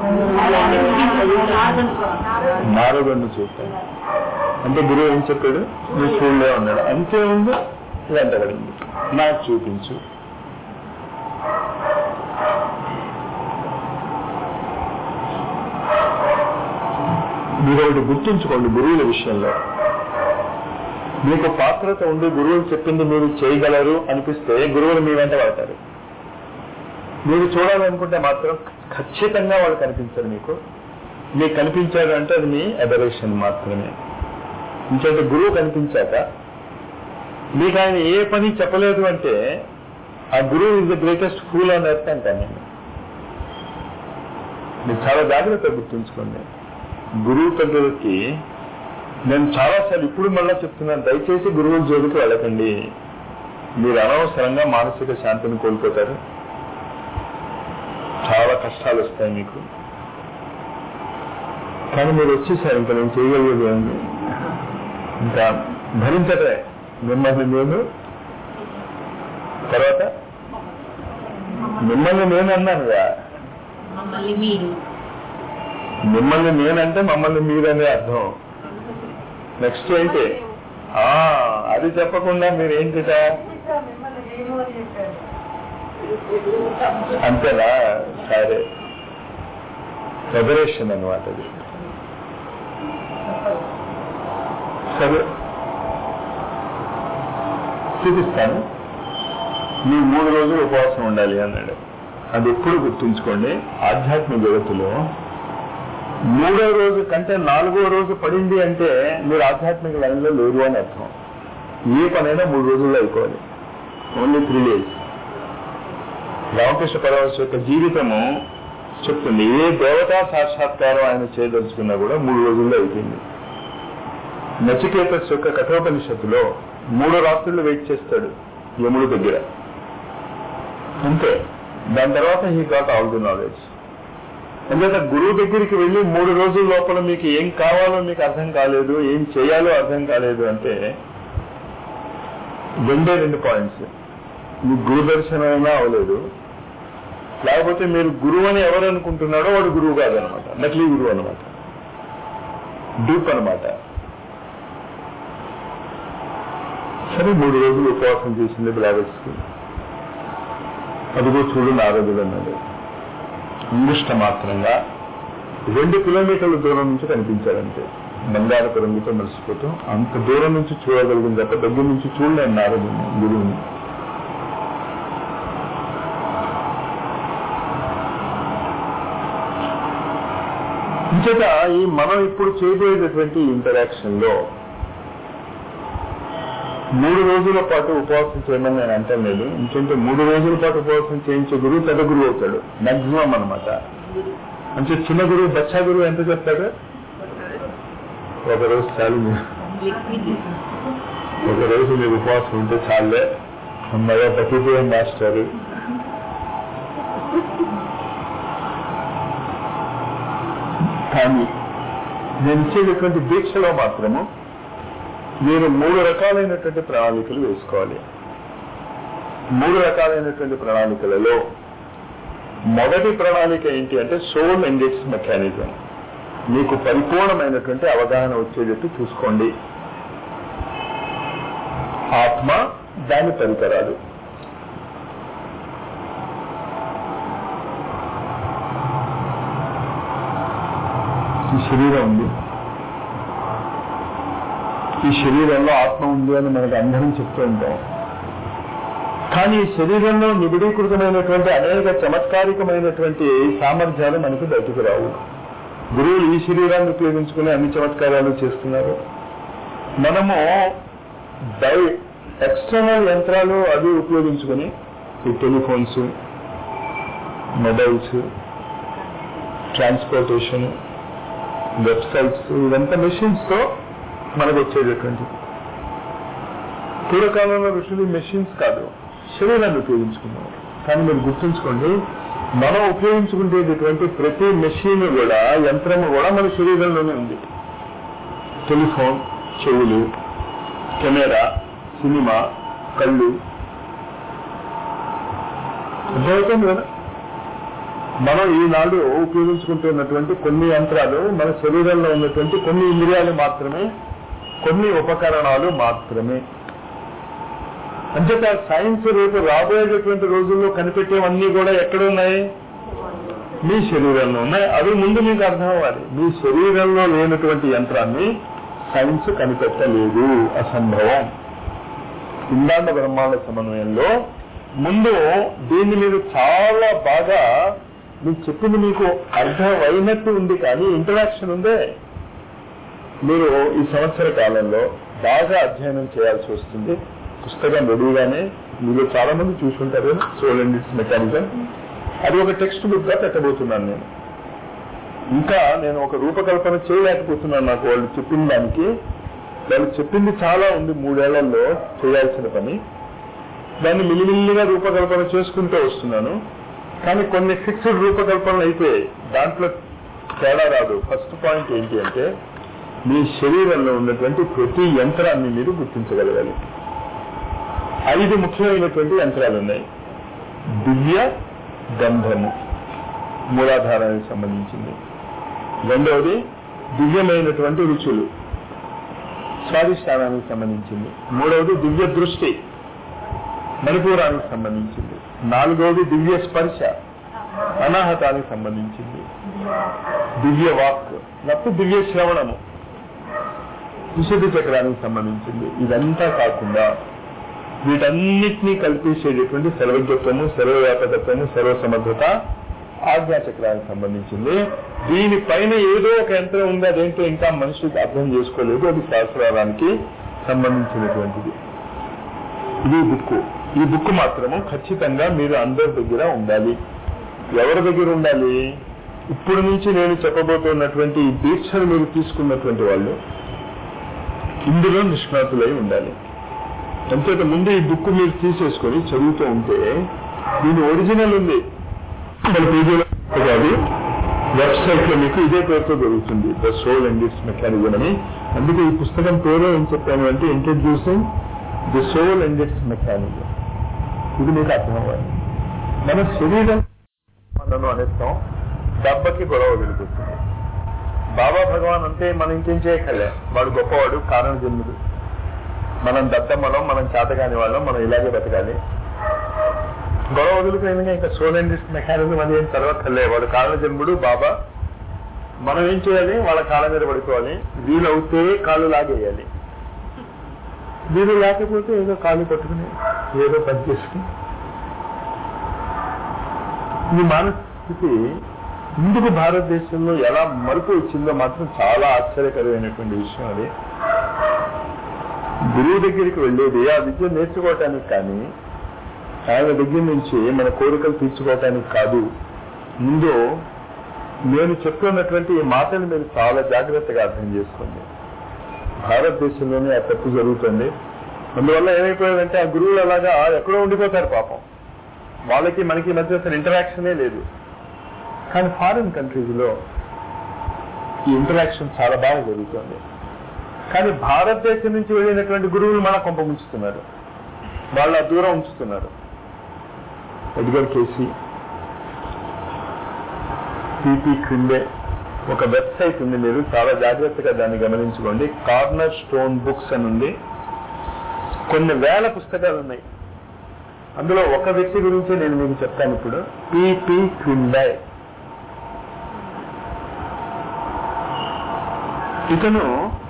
నారదుడిని చూస్తాను అంటే గురువు ఏం చెప్పాడు నువ్వు చూడలే అన్నాడు అంతే ఉంది వెంటబడింది నాకు చూపించు మీరు ఒకటి గుర్తుంచుకోండి గురువుల విషయంలో మీకు పాత్రత ఉండి గురువులు చెప్పింది మీరు చేయగలరు అనిపిస్తే గురువులు మీ వెంట పడతారు మీరు చూడాలనుకుంటే మాత్రం ఖచ్చితంగా వాళ్ళు కనిపించరు మీకు మీకు కనిపించారు అంటే అది మీ అబరేషన్ మాత్రమే ఇంకంటే గురువు కనిపించాక మీకు ఆయన ఏ పని చెప్పలేదు అంటే ఆ గురువు ఇస్ ద గ్రేటెస్ట్ ఫూల్ అని ఎర్త్ అంటాను నేను మీరు చాలా జాగ్రత్తగా గుర్తుంచుకోండి గురువు దగ్గరికి నేను చాలాసార్లు ఇప్పుడు మళ్ళా చెప్తున్నాను దయచేసి గురువుల జోలికి వెళ్ళకండి మీరు అనవసరంగా మానసిక శాంతిని కోల్పోతారు చాలా కష్టాలు వస్తాయి మీకు కానీ మీరు వచ్చేసారు ఇంకా నేను చేయగలిగేది ఏముంది ఇంకా భరించటే మిమ్మల్ని నేను తర్వాత మిమ్మల్ని నేను అన్నానుగా మమ్మల్ని మీరు మిమ్మల్ని నేనంటే మమ్మల్ని మీరనే అర్థం నెక్స్ట్ ఏంటి ఆ అది చెప్పకుండా మీరు ఏంటిట అంతేనా సరే ఫెడరేషన్ అనమాట అది సరే చూపిస్తాను మీ మూడు రోజులు ఉపవాసం ఉండాలి అన్నాడు అది ఎప్పుడు గుర్తుంచుకోండి ఆధ్యాత్మిక జగత్తులో మూడో రోజు కంటే నాలుగో రోజు పడింది అంటే మీరు ఆధ్యాత్మిక లైన్లో లేరు అని అర్థం ఏ పనైనా మూడు రోజుల్లో అయిపోవాలి only three days Ramakrishna Paramahamsa యొక్క జీవితము చెప్తుంది ఏ దేవతా సాక్షాత్కారం ఆయన చేయదలుచుకున్నా కూడా మూడు రోజుల్లో అయిపోయింది నచికేతస్ యొక్క కఠోపనిషత్తులో మూడు రాత్రులు వెయిట్ చేస్తాడు యముడు దగ్గర అంతే దాని తర్వాత he got all the knowledge ఎందుకంటే గురువు దగ్గరికి వెళ్ళి మూడు రోజుల లోపల మీకు ఏం కావాలో మీకు అర్థం కాలేదు ఏం చేయాలో అర్థం కాలేదు అంటే రెండే రెండు పాయింట్స్ మీ గురు దర్శనం అయినా అవలేదు లేకపోతే మీరు గురువు అని ఎవరు అనుకుంటున్నాడో వాడు గురువు కాదనమాట నకిలీ గురువు అనమాట డూప్ అనమాట సరే మూడు రోజులు ఉపవాసం చేసింది బ్లావెట్స్కి అదిగో చూడు నారదుడు అన్నాడు ఇంగిష్ట మాత్రంగా రెండు కిలోమీటర్ల దూరం నుంచి కనిపించాడంటే బంగారపు రంగుతో మలిసిపోతూ అంత దూరం నుంచి చూడగలిగింది తప్ప దగ్గర నుంచి చూడలేను నారదుని గురువుని ఇంచేత ఈ మనం ఇప్పుడు చేయబోయేటటువంటి ఇంటరాక్షన్ లో మూడు రోజుల పాటు ఉపవాసం చేయమని నేను అంటాను లేదు ఎందుకంటే మూడు రోజుల పాటు ఉపవాసం చేయించే గురువు పెద్ద గురువు అవుతాడు మాక్సిమం అనమాట అంటే చిన్న గురువు బచ్చా గురువు ఎంత చెప్తాడు ఒక రోజు చాలు మీరు- లిక్విడ్ ఒక రోజు మీరు ఉపవాసం ఉంటే చాలే అమ్మగా బతిపోయాం మాస్టర్ కానీ నేను ఇచ్చేటటువంటి దీక్షలో మాత్రము మీరు మూడు రకాలైనటువంటి ప్రణాళికలు వేసుకోవాలి మూడు రకాలైనటువంటి ప్రణాళికలలో మొదటి ప్రణాళిక ఏంటి అంటే సోల్ ఇండెక్స్ మెకానిజం మీకు పరిపూర్ణమైనటువంటి అవగాహన వచ్చేటట్టు చూసుకోండి ఆత్మ దాని పరికరాలు ఈ శరీరం ఉంది ఈ శరీరంలో ఆత్మ ఉంది అని మనకు అందరం చెప్తూ ఉంటాం కానీ ఈ శరీరంలో నిబిడీకృతమైనటువంటి అనేక చమత్కారికమైనటువంటి సామర్థ్యాలు మనకి బయటకు రావు గురువులు ఈ శరీరాన్ని ఉపయోగించుకుని అన్ని చమత్కారాలు చేస్తున్నారు మనము బై ఎక్స్టర్నల్ యంత్రాలు అవి ఉపయోగించుకుని ఈ టెలిఫోన్స్ మొబైల్స్ ట్రాన్స్పోర్టేషన్ వెబ్సైట్స్ ఇదంతా మెషిన్స్ తో మనకు వచ్చేటటువంటి పూర్వకాలంలో ఋషులు మెషిన్స్ కాదు శరీరాన్ని ఉపయోగించుకున్నారు కానీ మీరు గుర్తుంచుకోండి మనం ఉపయోగించుకునేటటువంటి ప్రతి మెషిన్ కూడా యంత్రము కూడా మన శరీరంలోనే ఉంది టెలిఫోన్ చెవులు కెమెరా సినిమా కళ్ళు అర్థమవుతుంది కదా మనం ఈనాడు ఉపయోగించుకుంటున్నటువంటి కొన్ని యంత్రాలు మన శరీరంలో ఉన్నటువంటి కొన్ని ఇంద్రియాలు మాత్రమే కొన్ని ఉపకరణాలు మాత్రమే అంచేత సైన్స్ రేపు రాబోయేటటువంటి రోజుల్లో కనిపెట్టేవన్నీ కూడా ఎక్కడ ఉన్నాయి మీ శరీరంలో ఉన్నాయి అవి ముందు మీకు అర్థం అవ్వాలి మీ శరీరంలో లేనటువంటి యంత్రాన్ని సైన్స్ కనిపెట్టలేదు అసంభవం పిండాండ బ్రహ్మాండ సమన్వయంలో ముందు దీన్ని మీరు చాలా బాగా మీకు చెప్పింది మీకు అర్థం అయినట్టు ఉంది కానీ ఇంటరాక్షన్ ఉందే మీరు ఈ సంవత్సర కాలంలో బాగా అధ్యయనం చేయాల్సి వస్తుంది పుస్తకం రెడీగానే మీరు చాలా మంది చూసుంటారు సోల్ అండ్ ఇట్స్ మెకానిజం అది ఒక టెక్స్ట్ బుక్ గా పెట్టబోతున్నాను నేను ఇంకా నేను ఒక రూపకల్పన చేయలేకపోతున్నాను నాకు వాళ్ళు చెప్పిన దానికి వాళ్ళు చెప్పింది చాలా ఉంది మూడేళ్లలో చేయాల్సిన పని దాన్ని మిల్లిమిల్లిగా రూపకల్పన చేసుకుంటూ వస్తున్నాను కానీ కొన్ని ఫిక్స్డ్ రూపకల్పనలు అయిపోయాయి దాంట్లో తేడా రాదు ఫస్ట్ పాయింట్ ఏంటి అంటే మీ శరీరంలో ఉన్నటువంటి ప్రతి యంత్రాన్ని మీరు గుర్తించగలగాలి ఐదు ముఖ్యమైనటువంటి యంత్రాలు ఉన్నాయి దివ్య గంధము మూలాధారానికి సంబంధించింది రెండవది దివ్యమైనటువంటి రుచులు స్వాధిష్టానానికి సంబంధించింది మూడవది దివ్య దృష్టి మణిపూరానికి సంబంధించింది నాలుగవది దివ్య స్పర్శ అనాహతానికి సంబంధించింది దివ్య వాక్ లేకపోతే దివ్య శ్రవణము విశుద్ధ చక్రానికి సంబంధించింది ఇదంతా కాకుండా వీటన్నిటినీ కల్పించేటటువంటి సర్వజ్ఞత్వము సర్వవ్యాపకత్వము సర్వసమర్థత ఆజ్ఞా చక్రానికి సంబంధించింది దీనిపైన ఏదో ఒక యంత్రం ఉంది అదేంటో ఇంకా మనుషులకు అర్థం చేసుకోలేదు అది శాస్త్రానికి సంబంధించినటువంటిది ఇది బుక్ ఈ బుక్ మాత్రము ఖచ్చితంగా మీరు అందరి దగ్గర ఉండాలి ఎవరి దగ్గర ఉండాలి ఇప్పుడు నుంచి నేను చెప్పబోతున్నటువంటి ఈ దీక్షను మీరు తీసుకున్నటువంటి వాళ్ళు ఇందులో నిష్ణాతులై ఉండాలి అంతేత ముందు ఈ బుక్ మీరు తీసేసుకొని చదువుతూ ఉంటే దీని ఒరిజినల్ ఉంది మన పేజీలో కాదు వెబ్సైట్ లో మీకు ఇదే పేరుతో దొరుకుతుంది the soul and its mechanism అని అందుకే ఈ పుస్తకం పేరు ఏం చెప్పాను అంటే introducing the soul and its mechanism ఇది మీకు అర్థం అవ్వాలి మన శరీరం మనను అనేస్తాం దెబ్బకి గొడవ వెలుగుతుంది బాబా భగవాన్ అంతే మనం ఇంకేం చేయక్కర్లే వాడు గొప్పవాడు కారణ జన్ముడు మనం దద్దమ్మలం మనం చేతకాని వాళ్ళం మనం ఇలాగే బతకాలి గొడవ వదులుకునేందుకు ఇంకా సోల్ అండ్ ఇట్స్ మెకానిజం అని ఏం చదవక్కర్లే వాడు కారణ జన్ముడు బాబా మనం ఏం చేయాలి వాళ్ళ కాళ్ళ మీద పడుకోవాలి వీలవుతే కాళ్ళు లాగేయాలి వీలు లేకపోతే ఏదో కాళ్ళు పట్టుకుని ఏదో పని చేసుకుని ఈ మానస్థితి ఇందుకు భారతదేశంలో ఎలా మరుపు వచ్చిందో మాత్రం చాలా ఆశ్చర్యకరమైనటువంటి విషయం అది గురువు దగ్గరికి వెళ్ళేది ఆ విద్య నేర్చుకోవటానికి కానీ ఆయన దగ్గర నుంచి మన కోరికలు తీర్చుకోవటానికి కాదు ముందు నేను చెప్తున్నటువంటి ఈ మాటలు మీరు చాలా జాగ్రత్తగా అర్థం చేసుకోండి భారతదేశంలోనే ఆ తప్పు జరుగుతుంది అందువల్ల ఏమైపోయిందంటే ఆ గురువులు అలాగా ఎక్కడో ఉండిపోతారు పాపం వాళ్ళకి మనకి మధ్య అసలు ఇంటరాక్షనే లేదు కానీ ఫారిన్ కంట్రీస్ లో ఈ ఇంటరాక్షన్ చాలా బాగా జరుగుతుంది కానీ భారతదేశం నుంచి వెళ్ళినటువంటి గురువులు మన కొంప ముంచుతున్నారు వాళ్ళ దూరం ఉంచుతున్నారు ఎడ్గర్ కేసీ పిపి క్రిందే ఒక వెబ్సైట్ ఉంది మీరు చాలా జాగ్రత్తగా దాన్ని గమనించుకోండి కార్నర్ స్టోన్ బుక్స్ అని ఉంది కొన్ని వేల పుస్తకాలు ఉన్నాయి అందులో ఒక వ్యక్తి గురించి నేను మీకు చెప్తాను ఇప్పుడు పిపి క్రిండే ఇతను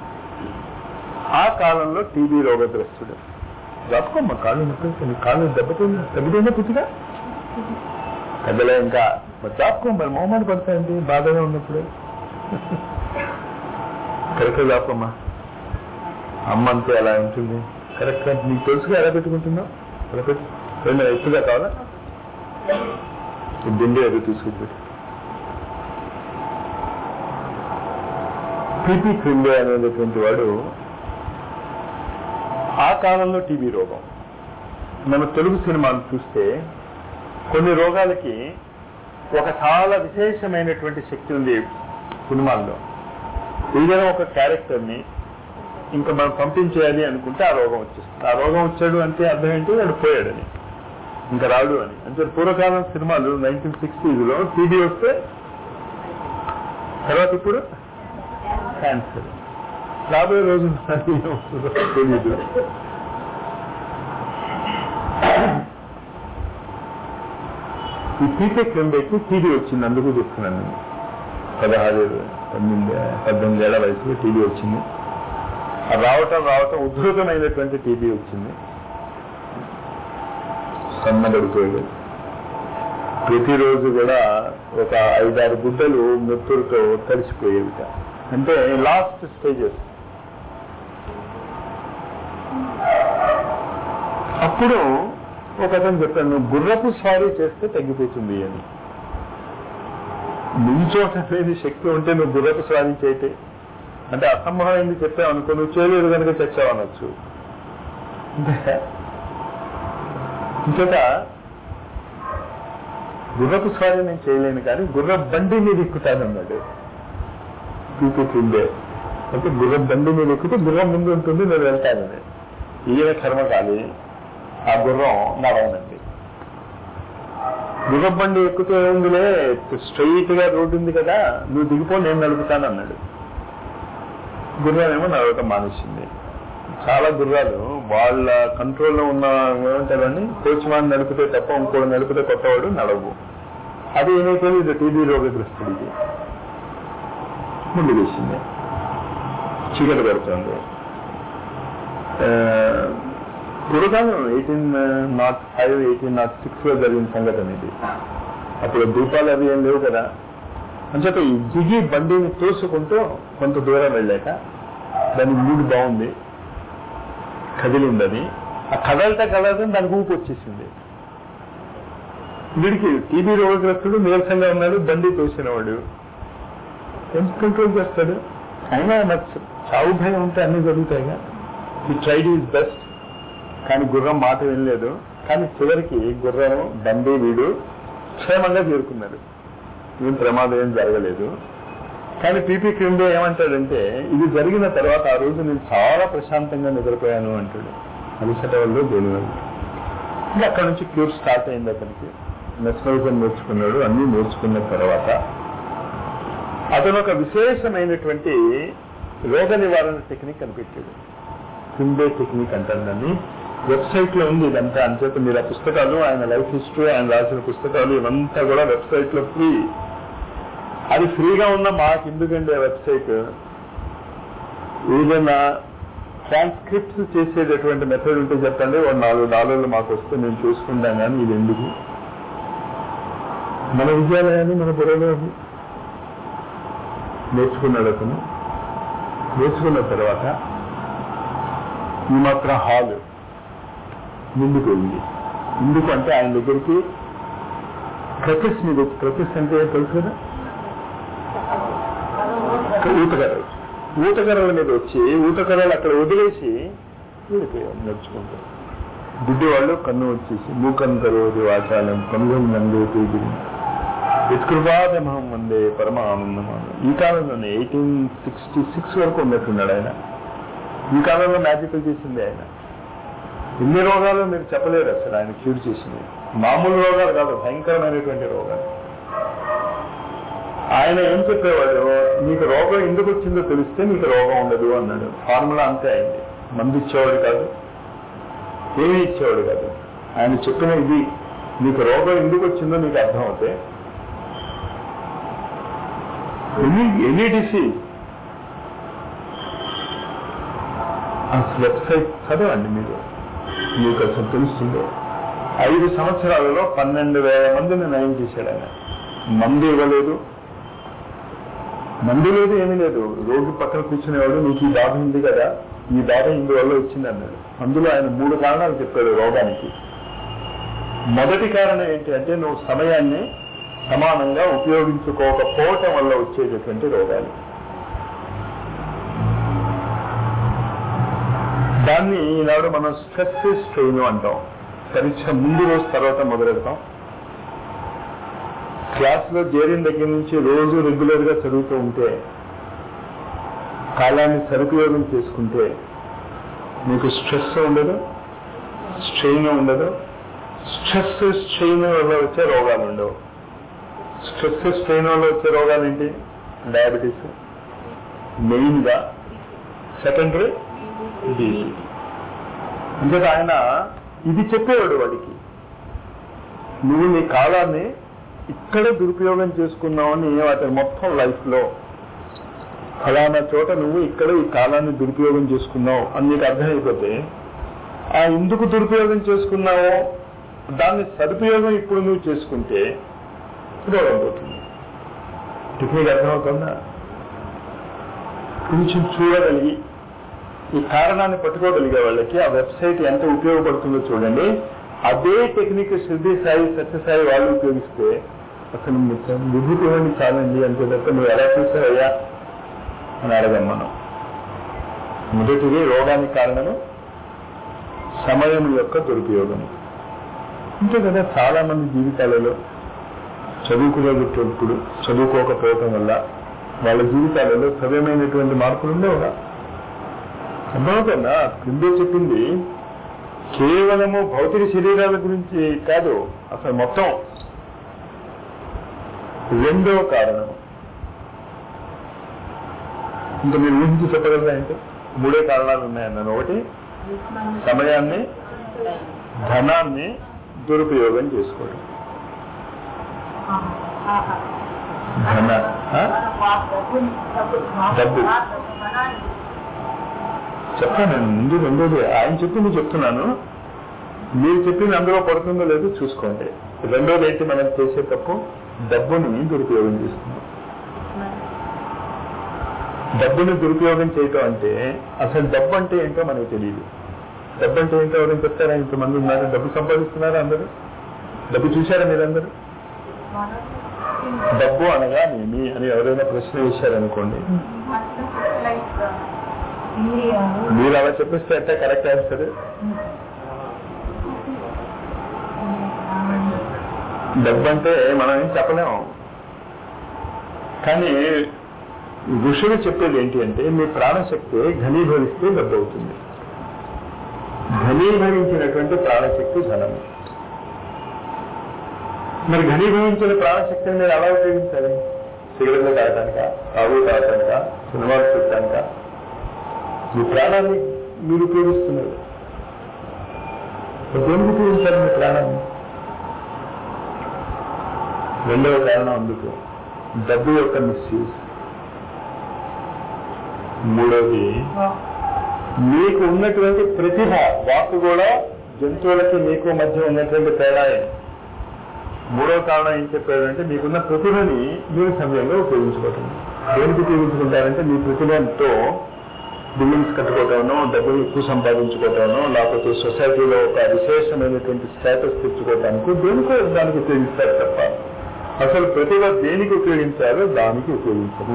ఆ కాలంలో టీబీ రోగగ్రస్తుడు రాసుకోమ్మ కాళ్ళు నొప్పి కాళ్ళు దెబ్బతింది తగ్గిపోయిందా పుట్టిగా పెద్దలే ఇంకా మరి చాపుకో మరి మొహమాట పడతాయండి బాధగా ఉన్నప్పుడు కరెక్ట్గా చాపమ్మా అమ్మ అంతే అలా ఉంటుంది కరెక్ట్గా నీకు తెలుసుగా ఎలా పెట్టుకుంటున్నావు ఎలా పెట్టు రెండు ఎత్తుగా కావాలా దిండి అది తీసుకుంటుంది పిపి క్రిండే అనేటటువంటి వాడు ఆ కాలంలో టీబీ రోగం మన తెలుగు సినిమాలు చూస్తే కొన్ని రోగాలకి ఒక చాలా విశేషమైనటువంటి శక్తి ఉంది సినిమాల్లో ఏదైనా ఒక క్యారెక్టర్ ని ఇంకా మనం పంపించేయాలి అనుకుంటే ఆ రోగం వచ్చేస్తుంది ఆ రోగం వచ్చాడు అంటే అర్థం ఏంటి వాడు పోయాడని ఇంకా రాడు అని అంటే పూర్వకాలం సినిమాలు నైన్టీన్ సిక్స్టీస్ లో టీబీ వస్తే తర్వాత ఇప్పుడు క్యాన్సర్ రాబోయే రోజు తెలీదు ఈ పీకే క్రిందకి టీవీ వచ్చింది అందుకు చెప్తున్నాను నేను పదహారు పన్నెండు పద్దెనిమిది ఏళ్ల వయసులో టీవీ వచ్చింది ఆ రావటం రావటం ఉధృతమైనటువంటి టీవీ వచ్చింది సన్నబడిపోయాడు ప్రతిరోజు కూడా ఒక ఐదారు గుడ్డలు మెత్తులతో తడిసిపోయేవిట అంటే లాస్ట్ స్టేజెస్ అప్పుడు ఒక అతను చెప్పాను నువ్వు గుర్రపు స్వారీ చేస్తే తగ్గిపోతుంది అని నించోట లేని శక్తి ఉంటే నువ్వు గుర్రపు స్వారీ చేయటే అంటే అసంభవమైంది చెప్పావు అనుకో నువ్వు చేయలేదు కనుక తెచ్చావు అనొచ్చు ఇంకొక గుర్రపు స్వారీ నేను చేయలేను కానీ గుర్ర బండి మీద ఎక్కుతానన్నాడు చూపించిందే అంటే గుర్ర బండి మీద ఎక్కితే గుర్రం ముందు ఉంటుంది నేను వెళ్తానని ఈయన కర్మ కాలి ఆ గుర్రం నడవనండి గుర్రం బండి ఎక్కుతూ ఏముందిలే స్ట్రైట్ గా రోడ్డు ఉంది కదా నువ్వు దిగిపో నేను నడుపుతాను అన్నాడు గుర్రం ఏమో నడవటం మానేసింది చాలా గుర్రాలు వాళ్ళ కంట్రోల్లో ఉన్న ఏమంటారని కోచ్ వాన్ నడిపితే తప్ప ఇంకోటి నడిపితే కొత్తవాడు నడవు అది ఏమైపోయింది ఇది టీబీ రోగగ్రస్తుడికి ముందు వేసింది చీకటి పడుతుంది పూర్వకాలం eighteen nought five eighteen nought six లో జరిగిన సంఘటన ఇది అప్పుడు దీపాలు అవి ఏం లేవు కదా అంచేత ఈ దిగి బండిని తోసుకుంటూ కొంత దూరం వెళ్ళాక దాని మూడు బాగుంది కదిలింది అది ఆ కదలట కదలటం దానికి ఊపి వచ్చేసింది వీడికి టీబీ రోగగ్రస్తుడు నీరసంగా ఉన్నాడు బండి తోసినవాడు ఎంత కంట్రోల్ చేస్తాడు అయినా నాకు చావు భయం ఉంటే అన్ని జరుగుతాయిగా ఈ ట్రైడ్ ఈజ్ బెస్ట్ కానీ గుర్రం మాట వినలేదు కానీ చివరికి గుర్రం బండి వీడు క్షేమంగా చేరుకున్నాడు ఏం ప్రమాదం ఏం జరగలేదు కానీ పీపీ క్రింద ఏమంటాడంటే ఇది జరిగిన తర్వాత ఆ రోజు నేను చాలా ప్రశాంతంగా నిద్రపోయాను అంటాడు అలసట వల్ల దేని వల్ల ఇంకా అక్కడ నుంచి క్యూర్ స్టార్ట్ అయింది అతనికి మెస్మరిజం నేర్చుకున్నాడు అన్ని నేర్చుకున్న తర్వాత అతను ఒక విశేషమైనటువంటి రోగ నివారణ టెక్నిక్ కనిపెట్టాడు కుండే టెక్నిక్ అంటారు దాన్ని వెబ్సైట్ లో ఉంది ఇదంతా అంచేత మీరు ఆ పుస్తకాలు ఆయన లైఫ్ హిస్టరీ ఆయన రాసిన పుస్తకాలు ఇవంతా కూడా వెబ్సైట్ లో ఫ్రీ అది ఫ్రీగా ఉన్న మాకు ఎందుకండి ఆ వెబ్సైట్ ఏదైనా ట్రాన్స్క్రిప్ట్స్ చేసేటటువంటి మెథడ్ ఉంటే చెప్పండి ఒక నాలుగు డాలర్లు మాకు వస్తే మేము చూసుకుంటాం కానీ ఇది ఎందుకు మన విద్యాలయాన్ని మన బుర్రలో ఉంది. నేర్చుకున్నాడు అతను నేర్చుకున్న తర్వాత ఈ మాత్రం హాల్ నిండిపోయింది ఎందుకు అంటే ఆయన దగ్గరికి క్రచెస్ మీద క్రచెస్ అంటే తెలుసు కదా ఊతకర్రలు ఊతకర్రల మీద వచ్చి ఊతకర్రలు అక్కడ వదిలేసి వెళ్ళిపోయాం నడుచుకుంటాం గుడ్డి వాళ్ళు కన్ను వచ్చేసి మూకంతరోది వాచాలం కనుగొని నందే తేజి విత్కృపాదమహం వందే పరమ ఆనందమానం ఈ కాలంలోనే ఎయిటీన్ సిక్స్టీ సిక్స్ వరకు ఉన్నట్టున్నాడు ఆయన ఈ కాలంలో మ్యాజికల్ చేసింది ఆయన ఎన్ని రోగాలు మీరు చెప్పలేరు అసలు ఆయన క్యూర్ చేసింది మామూలు రోగాలు కాదు భయంకరమైనటువంటి రోగాలు ఆయన ఏం చెప్పేవాడు నీకు రోగం ఎందుకు వచ్చిందో తెలిస్తే నీకు రోగం ఉండదు అన్నాడు ఫార్ములా అంతే అయింది మందు ఇచ్చేవాడు కాదు ఏమీ ఇచ్చేవాడు కాదు ఆయన చెప్పిన ఇది నీకు రోగం ఎందుకు వచ్చిందో నీకు అర్థం అవుతే ఎనీ ఎనీ డిసీజ్ అసలు వెబ్సైట్ చదవండి మీరు మీకు అసలు తెలుస్తుందో ఐదు సంవత్సరాలలో పన్నెండు వేల మందిని నయం చేశాడు ఆయన మందు ఇవ్వలేదు మందు లేదు ఏమీ లేదు రోడ్డు పక్కన కూర్చునేవాడు నీకు ఈ బాధ ఉంది కదా ఈ బాధ ఇందువల్ల వచ్చింది అన్నాడు అందులో ఆయన మూడు కారణాలు చెప్పాడు రోగానికి మొదటి కారణం ఏంటి అంటే నువ్వు సమయాన్ని సమానంగా ఉపయోగించుకోకపోవటం వల్ల వచ్చేటటువంటి రోగాలు దాన్ని ఈనాడు మనం స్ట్రెస్ స్ట్రెయిన్ అంటాం పరీక్ష ముందు రోజు తర్వాత మొదలెడతాం క్లాస్లో చేరిన దగ్గర నుంచి రోజు రెగ్యులర్ గా చదువుతూ ఉంటే కాలాన్ని సదుపయోగం చేసుకుంటే మీకు స్ట్రెస్ ఉండదు స్ట్రెయిన్ ఉండదు స్ట్రెస్ స్ట్రెయిన్ వల్ల వచ్చే రోగాలు ఉండవు స్ట్రెస్ స్ట్రెయిన్ వల్ల వచ్చే రోగాలు ఏంటి డయాబెటీస్ మెయిన్ గా సెకండరీ బీపీ ఇంకా ఆయన ఇది చెప్పేవాడు వాడికి నువ్వు నీ కాలాన్ని ఇక్కడే దురుపయోగం చేసుకున్నావని అతను మొత్తం లైఫ్ లో ఫలానా చోట నువ్వు ఇక్కడ ఈ కాలాన్ని దురుపయోగం చేసుకున్నావు అని నీకు అర్థమైపోతే ఆ ఎందుకు దురుపయోగం చేసుకున్నావో దాన్ని సదుపయోగం ఇప్పుడు నువ్వు చేసుకుంటే రోగం పోతుంది టెక్నిక్ అర్థమవుతుందా కొంచెం చూడగలిగి ఈ కారణాన్ని పట్టుకోగలిగే వాళ్ళకి ఆ వెబ్సైట్ ఎంత ఉపయోగపడుతుందో చూడండి అదే టెక్నిక్ సిద్ధి సాయి సత్యసాయి వాళ్ళు ఉపయోగిస్తే అసలు మొత్తం విభూతి ఇవ్వండి చాలండి అంటే తప్ప నువ్వు ఎలా చూసావయ్యా అని అడగం మనం మొదటిది రోగానికి కారణము సమయం యొక్క దురుపయోగం అంతే కదా చాలా మంది జీవితాలలో చదువుకునేటప్పుడు చదువుకోకపోవటం వల్ల వాళ్ళ జీవితాలలో సవ్యమైనటువంటి మార్పులు ఉండవుగా అర్థమవుతుందా కిందే చెప్పింది కేవలము భౌతిక శరీరాల గురించి కాదు అసలు మొత్తం రెండో కారణం ఇంకా మీరు ఊహించి చెప్పగలరా అంటే మూడే కారణాలు ఉన్నాయన్నాను ఒకటి సమయాన్ని ధనాన్ని దురుపయోగం చేసుకోవడం ధన ఆ? డబ్బు చెప్తాను నేను ముందు రెండోది ఆయన చెప్పింది చెప్తున్నాను మీరు చెప్పింది అందులో పడుతుందో లేదో చూసుకోండి రెండోది అయితే మనం చేసే తప్పు డబ్బుని దురుపయోగం చేస్తున్నాం డబ్బుని దురుపయోగం చేయటం అంటే అసలు డబ్బు అంటే ఏంటో మనకు తెలియదు డబ్బు అంటే ఏంటో ఎవరైనా చెప్తారా ఇంతమంది ఉన్నారు డబ్బు సంపాదిస్తున్నారా అందరూ డబ్బు చూశారా మీరందరూ డబ్బు అనగా నేమి అని ఎవరైనా ప్రశ్న వేశారనుకోండి మీరు అలా చెప్పిస్తే అంటే కరెక్ట్ ఆన్సర్ డబ్బు అంటే మనం ఏం చెప్పలేము కానీ ఋషులు చెప్పేది ఏంటి అంటే మీ ప్రాణశక్తి ఘనీభవిస్తే డబ్బు అవుతుంది ఘనీభవించినటువంటి ప్రాణశక్తి ధనము మరి ఘనీభవించిన ప్రాణశక్తిని మీరు ఎలా ఉపయోగించాలి సిగరెట్లు తాగటానిక తాగు తాగటానిక సినిమాలు చూడటానిక మీ ప్రాణాన్ని మీరు ఉపయోగిస్తున్నారు మరి దేనికి ఉపయోగించాలి మీ ప్రాణాన్ని రెండవ కారణం అందుకు డబ్బు యొక్క మిస్యూజ్ మూడవది మీకు ఉన్నటువంటి ప్రతిభ వాకు కూడా జంతువులకి మీకు మధ్య ఉన్నటువంటి తేడాయే మూడో కారణం ఏం చెప్పాడంటే మీకున్న ప్రతిభని మీరు సమయంలో ఉపయోగించుకోవటం దేనికి ఉపయోగించుకుంటారంటే మీ ప్రతిభతో బిల్డింగ్స్ కట్టుకోవటంలో డబ్బులు ఎక్కువ సంపాదించుకోవటంలో లేకపోతే సొసైటీలో ఒక విశేషమైనటువంటి స్టేటస్ తెచ్చుకోవటానికి దేనికో దానికి ఉపయోగిస్తారు తప్ప అసలు ప్రతిభ దేనికి ఉపయోగించాలో దానికి ఉపయోగించరు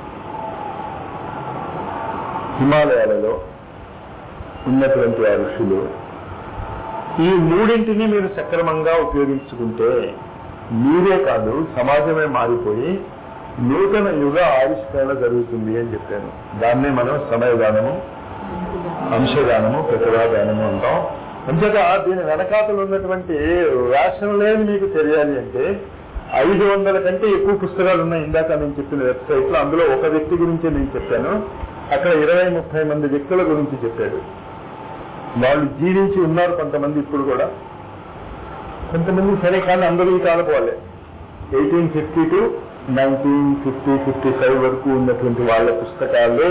హిమాలయాలలో ఉన్నటువంటి ఆ ఋషులు ఈ మూడింటిని మీరు సక్రమంగా ఉపయోగించుకుంటే మీరే కాదు సమాజమే మారిపోయి నూతన యుగ ఆవిష్కరణ జరుగుతుంది అని చెప్పాను దాన్నే మనం సమయదానము అంశదానము ప్రతిభాదానము అంటాం అంతేగా దీని వెనకాతలు ఉన్నటువంటి రాషనలేని మీకు తెలియాలి అంటే ఐదు వందల కంటే ఎక్కువ పుస్తకాలు ఉన్నాయి ఇందాక నేను చెప్పిన వెబ్సైట్ లో అందులో ఒక వ్యక్తి గురించి నేను చెప్పాను అక్కడ ఇరవై ముప్పై మంది వ్యక్తుల గురించి చెప్పాడు వాళ్ళు జీవించి ఉన్నారు కొంతమంది ఇప్పుడు కూడా కొంతమంది సరే కానీ అందరూ ఈ కాలపు వాళ్ళే eighteen fifty two nineteen fifty fifty five వరకు ఉన్నటువంటి వాళ్ళ పుస్తకాలే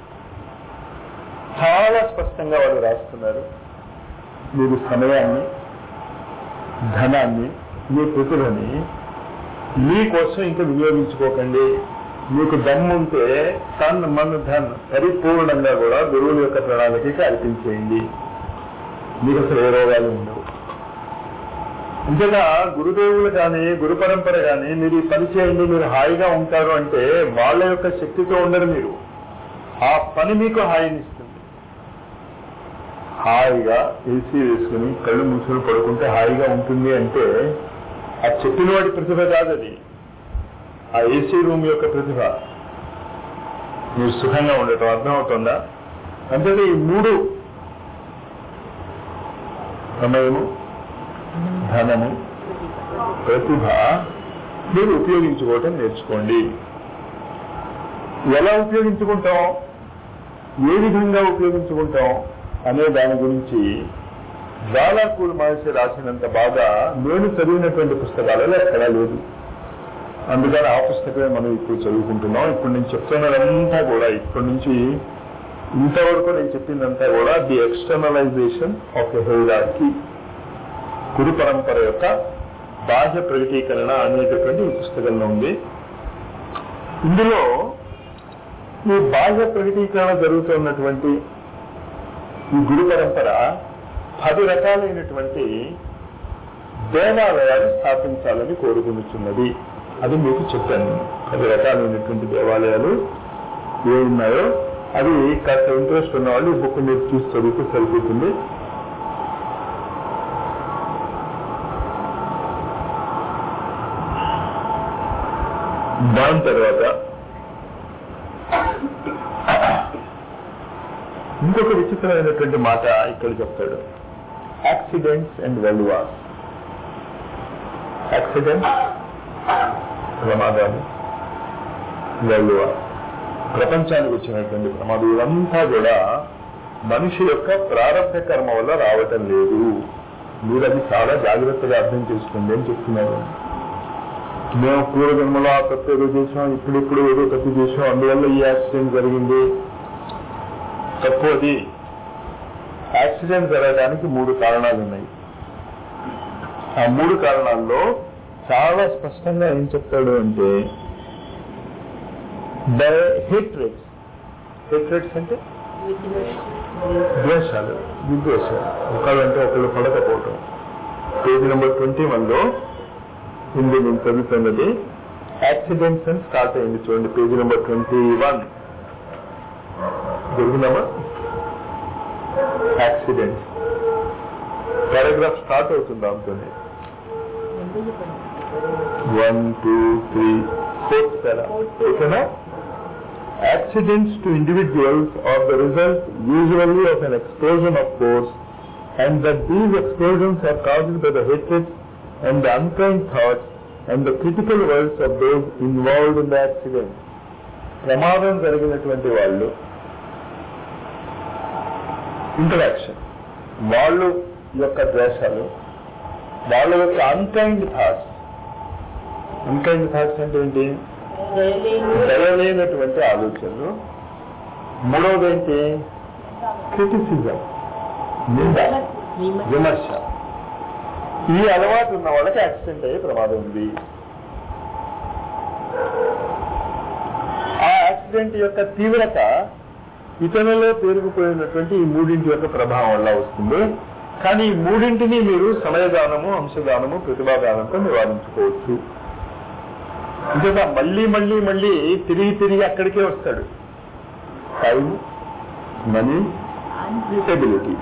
చాలా స్పష్టంగా వాళ్ళు రాస్తున్నారు మీరు సమయాన్ని ధనాన్ని మీ ప్రతిభని మీకోసం ఇంకా వినియోగించుకోకండి మీకు దమ్ము ఉంటే తన్ మన ధన్ పరిపూర్ణంగా కూడా గురువుల యొక్క ప్రణాళికకి అర్పించేయండి మీకు అసలు ఏ రోగాలు ఉండవు అంతేగా గురుదేవులు కానీ గురు పరంపర కానీ మీరు ఈ పని చేయండి మీరు హాయిగా ఉంటారు అంటే వాళ్ళ యొక్క శక్తితో ఉండరు మీరు ఆ పని మీకు హాయినిస్తుంది హాయిగా ఏసీ వేసుకుని కళ్ళు మూసుకుని పడుకుంటే హాయిగా ఉంటుంది అంటే ఆ చెప్పిన వాడి ప్రతిభ కాదు అది ఆ ఏసీ రూమ్ యొక్క ప్రతిభ మీరు సుఖంగా ఉండటం అర్థమవుతుందా అంటే ఈ మూడు సమయము ధనము ప్రతిభ మీరు ఉపయోగించుకోవటం నేర్చుకోండి ఎలా ఉపయోగించుకుంటాం ఏ విధంగా ఉపయోగించుకుంటాం అనే దాని గురించి జ్వాలాకూల్ మహర్షి రాసినంత బాగా నేను చదివినటువంటి పుస్తకాలలో ఎక్కడా లేదు అందుకని ఆ పుస్తకమే మనం ఇప్పుడు చదువుకుంటున్నాం ఇప్పుడు నేను చెప్తున్నదంతా కూడా ఇప్పటి నుంచి ఇంతవరకు నేను చెప్పిందంతా కూడా the externalisation of a hierarchy గురు పరంపర యొక్క బాహ్య ప్రకటీకరణ అనేటటువంటి ఈ పుస్తకంలో ఉంది ఇందులో ఈ బాహ్య ప్రకటీకరణ జరుగుతున్నటువంటి ఈ గురు పరంపర పది రకాలైనటువంటి దేవాలయాలు స్థాపించాలని కోరుకునిచున్నది అది మీకు చెప్పాను నేను. పది రకాలైనటువంటి దేవాలయాలు ఏ ఉన్నాయో అది కాస్త ఇంట్రెస్ట్ ఉన్న వాళ్ళు ఈ బుక్ మీరు చూసి చదివితే సరిపోతుంది దాని తర్వాత ఇంకొక విచిత్రమైనటువంటి మాట ఇక్కడ చెప్తాడు యాక్సిడెంట్స్ అండ్ వెల్వాస్ యాక్సిడెంట్ ప్రమాదాలు వెల్వా ప్రపంచానికి వచ్చినటువంటి ప్రమాదం ఇవంతా కూడా మనిషి యొక్క ప్రారంభ కర్మ వల్ల రావటం లేదు మీరు అది చాలా జాగ్రత్తగా అర్థం చేసుకోండి అని చెప్తున్నారు మేము పూర్వజన్మలో ఆ తప్పు ఏదో చేసాం ఇప్పుడిప్పుడు ఏదో తప్పు చేసాం అందువల్ల ఈ యాక్సిడెంట్ జరిగింది తప్పు అది యాక్సిడెంట్ జరగడానికి మూడు కారణాలు ఉన్నాయి ఆ మూడు కారణాల్లో చాలా స్పష్టంగా ఏం చెప్తాడు అంటే ద హేట్రెడ్స్ హేట్రెడ్స్ అంటే ద్వేషాలు విద్వేషాలు ఒకళ్ళంటే ఒకళ్ళు పడకపోవటం పేజీ నెంబర్ ట్వంటీ వన్ లో హిందీ నేను చదువుతున్నది యాక్సిడెంట్స్ అని స్టార్ట్ అయింది చూడండి పేజీ నెంబర్ ట్వంటీ వన్ దొరికిందమ్మా యాక్సిడెంట్స్ పారాగ్రాఫ్ స్టార్ట్ అవుతుంది దాంతోనే one two three fourth para ఓకేనా Accidents to individuals are the result usually of an explosion of force and that these explosions are caused by the hatred and the unkind thoughts and the critical words of those involved in the accident. ప్రమాదం జరిగినటువంటి వాళ్ళు ఇంటరాక్షన్ వాళ్ళు యొక్క ద్వేషాలు వాళ్ళ యొక్క అన్కైండ్ థాట్స్ అన్కైండ్ థాట్స్ అంటే ఏంటి దయలేనటువంటి ఆలోచనలు మూడవది ఏంటి క్రిటిసిజం నింద విమర్శ ఈ అలవాటు ఉన్న వాళ్ళకి యాక్సిడెంట్ అయ్యే ప్రమాదం ఉంది ఆ యాక్సిడెంట్ యొక్క తీవ్రత ఇతరులలో పేరుకుపోయినటువంటి ఈ మూడింటి యొక్క ప్రభావం వల్ల వస్తుంది కానీ ఈ మూడింటిని మీరు సమయదానము అంశదానము ప్రతిభాదానంతో నివారించుకోవచ్చు అంతేత మళ్ళీ మళ్ళీ మళ్ళీ తిరిగి తిరిగి అక్కడికే వస్తాడు టైం మనీ ఎబిలిటీ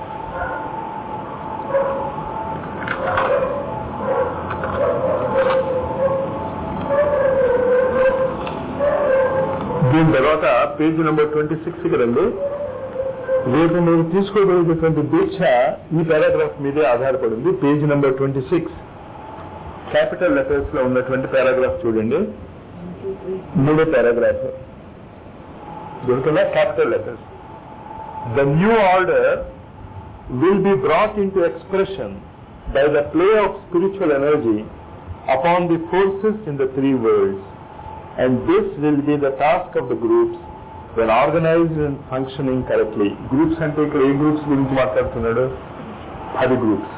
దీని తర్వాత పేజ్ నెంబర్ ట్వంటీ సిక్స్ కి రండి రేపు మీరు తీసుకోగలిగేటువంటి దీక్ష ఈ పారాగ్రాఫ్ మీదే ఆధారపడింది page number twenty six capital letters లో ఉన్నటువంటి పారాగ్రాఫ్ చూడండి మూడో పారాగ్రాఫ్ దొరుకుతున్న capital letters the new order will be brought into expression by the play of spiritual energy upon the forces in the three worlds. And this will be the task of the groups when organized and functioning correctly. Groups అంటే ఇక్కడ ఏ గ్రూప్స్ గురించి మాట్లాడుతున్నాడు పది గ్రూప్స్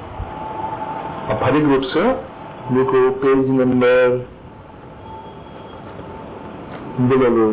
ఆ పది గ్రూప్స్ మీకు పేజ్ నెంబర్ ఇందులో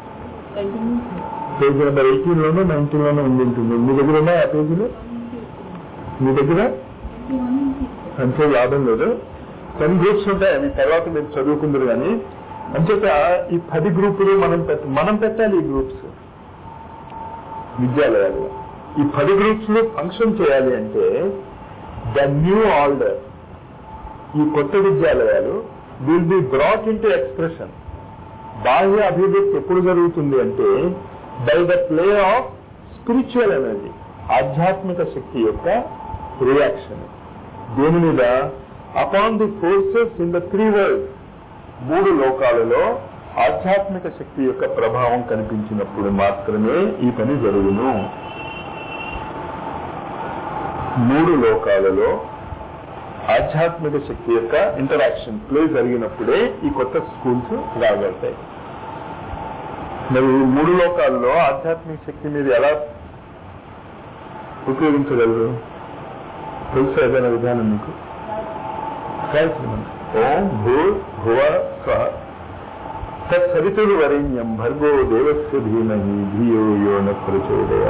పేజ్ నెంబర్ ఎయిటీన్ లోనో నైన్టీన్ లోనో ఉండి ఉంటుంది మీ దగ్గర ఉన్నాయి ఆ పేజీలు మీ దగ్గర అంతే లాభం లేదు టెన్ గ్రూప్స్ ఉంటాయి అవి తర్వాత మీరు చదువుకుందరు కానీ అంచేత ఈ పది గ్రూపులు మనం పెట్ట మనం పెట్టాలి ఈ గ్రూప్స్ విద్యాలయాలు ఈ పది గ్రూప్స్ లో ఫంక్షన్ చేయాలి అంటే ద న్యూ ఆర్డర్ ఈ కొత్త విద్యాలయాలు will be brought into expression బాహ్య అభివృద్ధి ఎప్పుడు జరుగుతుంది అంటే by the play of spiritual energy ఆధ్యాత్మిక శక్తి యొక్క రియాక్షన్ దేని మీద upon the forces in the three world మూడు లోకాలలో ఆధ్యాత్మిక శక్తి యొక్క ప్రభావం కనిపించినప్పుడు మాత్రమే ఈ పని జరుగును మూడు లోకాలలో ఆధ్యాత్మిక శక్తి యొక్క ఇంటరాక్షన్ ప్లే జరిగినప్పుడే ఈ కొత్త స్కూల్స్ రాగలుగుతాయి మరి ఈ మూడు లోకాల్లో ఆధ్యాత్మిక శక్తి మీరు ఎలా ఉపయోగించగలరు తెలుసా ఏదైనా విధానం మీకు ఓం భూ భువ స్వ తత్సవితుడు వరేణ్యం భర్గో దేవస్య ధీమహి ధియో యో న ప్రచోదయ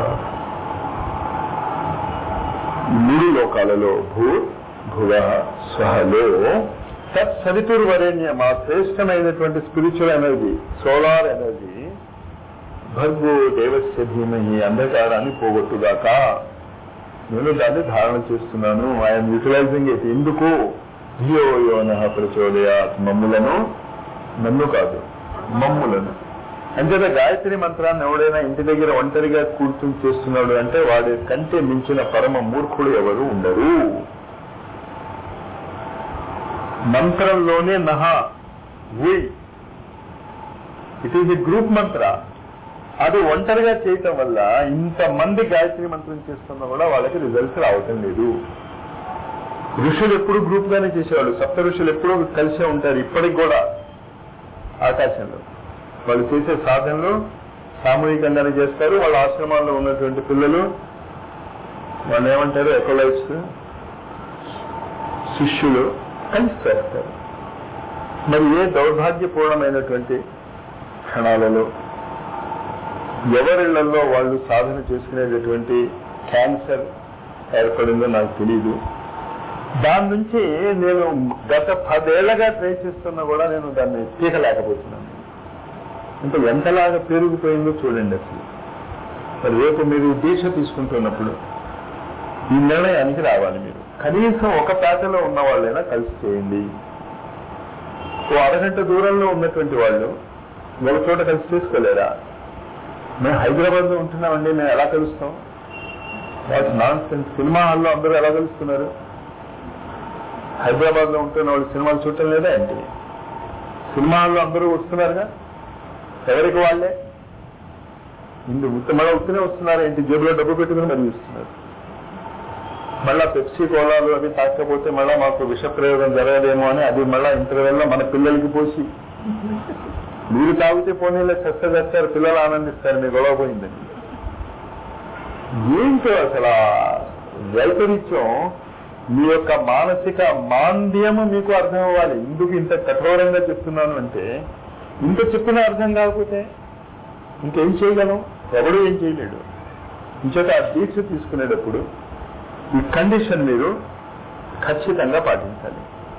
మూడు లోకాలలో భూ భువ స్వహలో తత్సవితుర్వరేణ్యం ఆ శ్రేష్టమైనటువంటి స్పిరిచువల్ ఎనర్జీ సోలార్ ఎనర్జీ భర్గో దేవస్య ధీమహి అంధకారాన్ని పోగొట్టుగాక నేను దాన్ని ధారణ చేస్తున్నాను ఐఎమ్ యూటిలైజింగ్ ఇట్ ఎందుకు ధియో యోన ప్రచోదయ మమ్ములను నన్ను కాదు మమ్ములను అంతేత గాయత్రి మంత్రాన్ని ఎవడైనా ఇంటి దగ్గర ఒంటరిగా కూర్చుని చేస్తున్నాడు అంటే వాడి కంటే మించిన పరమ మూర్ఖుడు ఎవరు ఉండరు మంత్రంలోనే నహ we it is a group mantra అది ఒంటరిగా చేయటం వల్ల ఇంతమంది గాయత్రి మంత్రం చేస్తున్నా కూడా వాళ్ళకి రిజల్ట్స్ రావటం లేదు ఋషులు ఎప్పుడు గ్రూప్ గానే చేసేవాళ్ళు సప్త ఋషులు ఎప్పుడూ కలిసే ఉంటారు ఇప్పటికి కూడా ఆకాశంలో వాళ్ళు చేసే సాధనలు సామూహికంగానే చేస్తారు వాళ్ళ ఆశ్రమాల్లో ఉన్నటువంటి పిల్లలు వాళ్ళు ఏమంటారు ఎకోలైట్స్ శిష్యులు కలిసి చేస్తారు మరి ఏ దౌర్భాగ్యపూర్ణమైనటువంటి క్షణాలలో ఎవరిళ్లలో వాళ్ళు సాధన చేసుకునేటటువంటి క్యాన్సర్ ఏర్పడిందో నాకు తెలియదు దాని నుంచి నేను గత పదేళ్లగా ట్రై చేస్తున్నా కూడా నేను దాన్ని పీకలేకపోతున్నాను ఇంకా ఎంతలాగా పెరిగిపోయిందో చూడండి అసలు మరి రేపు మీరు దీక్ష తీసుకుంటున్నప్పుడు ఈ నిర్ణయానికి రావాలి మీరు కనీసం ఒక పేటలో ఉన్న వాళ్ళైనా కలిసి చేయండి ఓ అరగంట దూరంలో ఉన్నటువంటి వాళ్ళు ఒక చోట కలిసి చేసుకోలేరా మేము హైదరాబాద్ లో ఉంటున్నామండి మేము ఎలా కలుస్తాం వాటి నాన్ సెన్స్ సినిమా హాల్లో అందరూ ఎలా కలుస్తున్నారు హైదరాబాద్ లో ఉంటున్న వాళ్ళు సినిమాలు చూడటం లేదా ఏంటి సినిమా హాల్లో అందరూ వస్తున్నారుగా ఎవరికి వాళ్ళే ఇందు మళ్ళీ ఉత్తనే వస్తున్నారు ఏంటి జేబులో డబ్బు పెట్టుకుని మరి ఇస్తున్నారు మళ్ళా పెప్సీ కోలాలు అవి తాకపోతే మళ్ళా మాకు విష ప్రయోగం జరగదేమో అని అది మళ్ళా ఇంటర్వెల్ లో మన పిల్లలకి పోసి మీరు తాగితే పోనీలో చెత్త చేస్తారు పిల్లలు ఆనందిస్తారు మీ గొడవ పోయిందని ఏంటో అసలు ఆ వైపరీత్యం మీ యొక్క మానసిక మాంద్యము మీకు అర్థం అవ్వాలి ఎందుకు ఇంత కఠోరంగా చెప్తున్నాను అంటే ఇంత చెప్పినా అర్థం కాకపోతే ఇంకేం చేయగలం ఎవడు ఏం చేయలేడు ఇంచేత ఆ దీక్ష తీసుకునేటప్పుడు ఈ కండిషన్ మీరు ఖచ్చితంగా పాటించాలి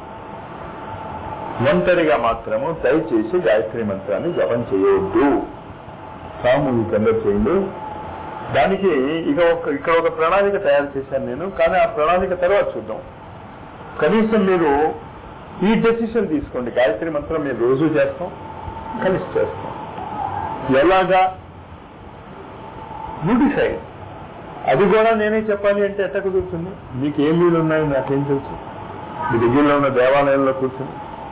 ఒంటరిగా మాత్రము దయచేసి గాయత్రి మంత్రాన్ని జపం చేయవద్దు సామూహికంగా చేయండి దానికి ఇక ఒక ఇక్కడ ఒక ప్రణాళిక తయారు చేశాను నేను కానీ ఆ ప్రణాళిక తర్వాత చూద్దాం కనీసం మీరు ఈ డెసిషన్ తీసుకోండి గాయత్రి మంత్రం మీరు రోజు చేస్తాం కలిసి చేస్తాం ఎలాగా యూ డిసైడ్ అది కూడా నేనే చెప్పాలి అంటే ఎట్ట కుదురుతుంది మీకు ఏం వీలు ఉన్నాయో నాకేం తెలుసు మీ దగ్గరలో ఉన్న దేవాలయంలో కూర్చుని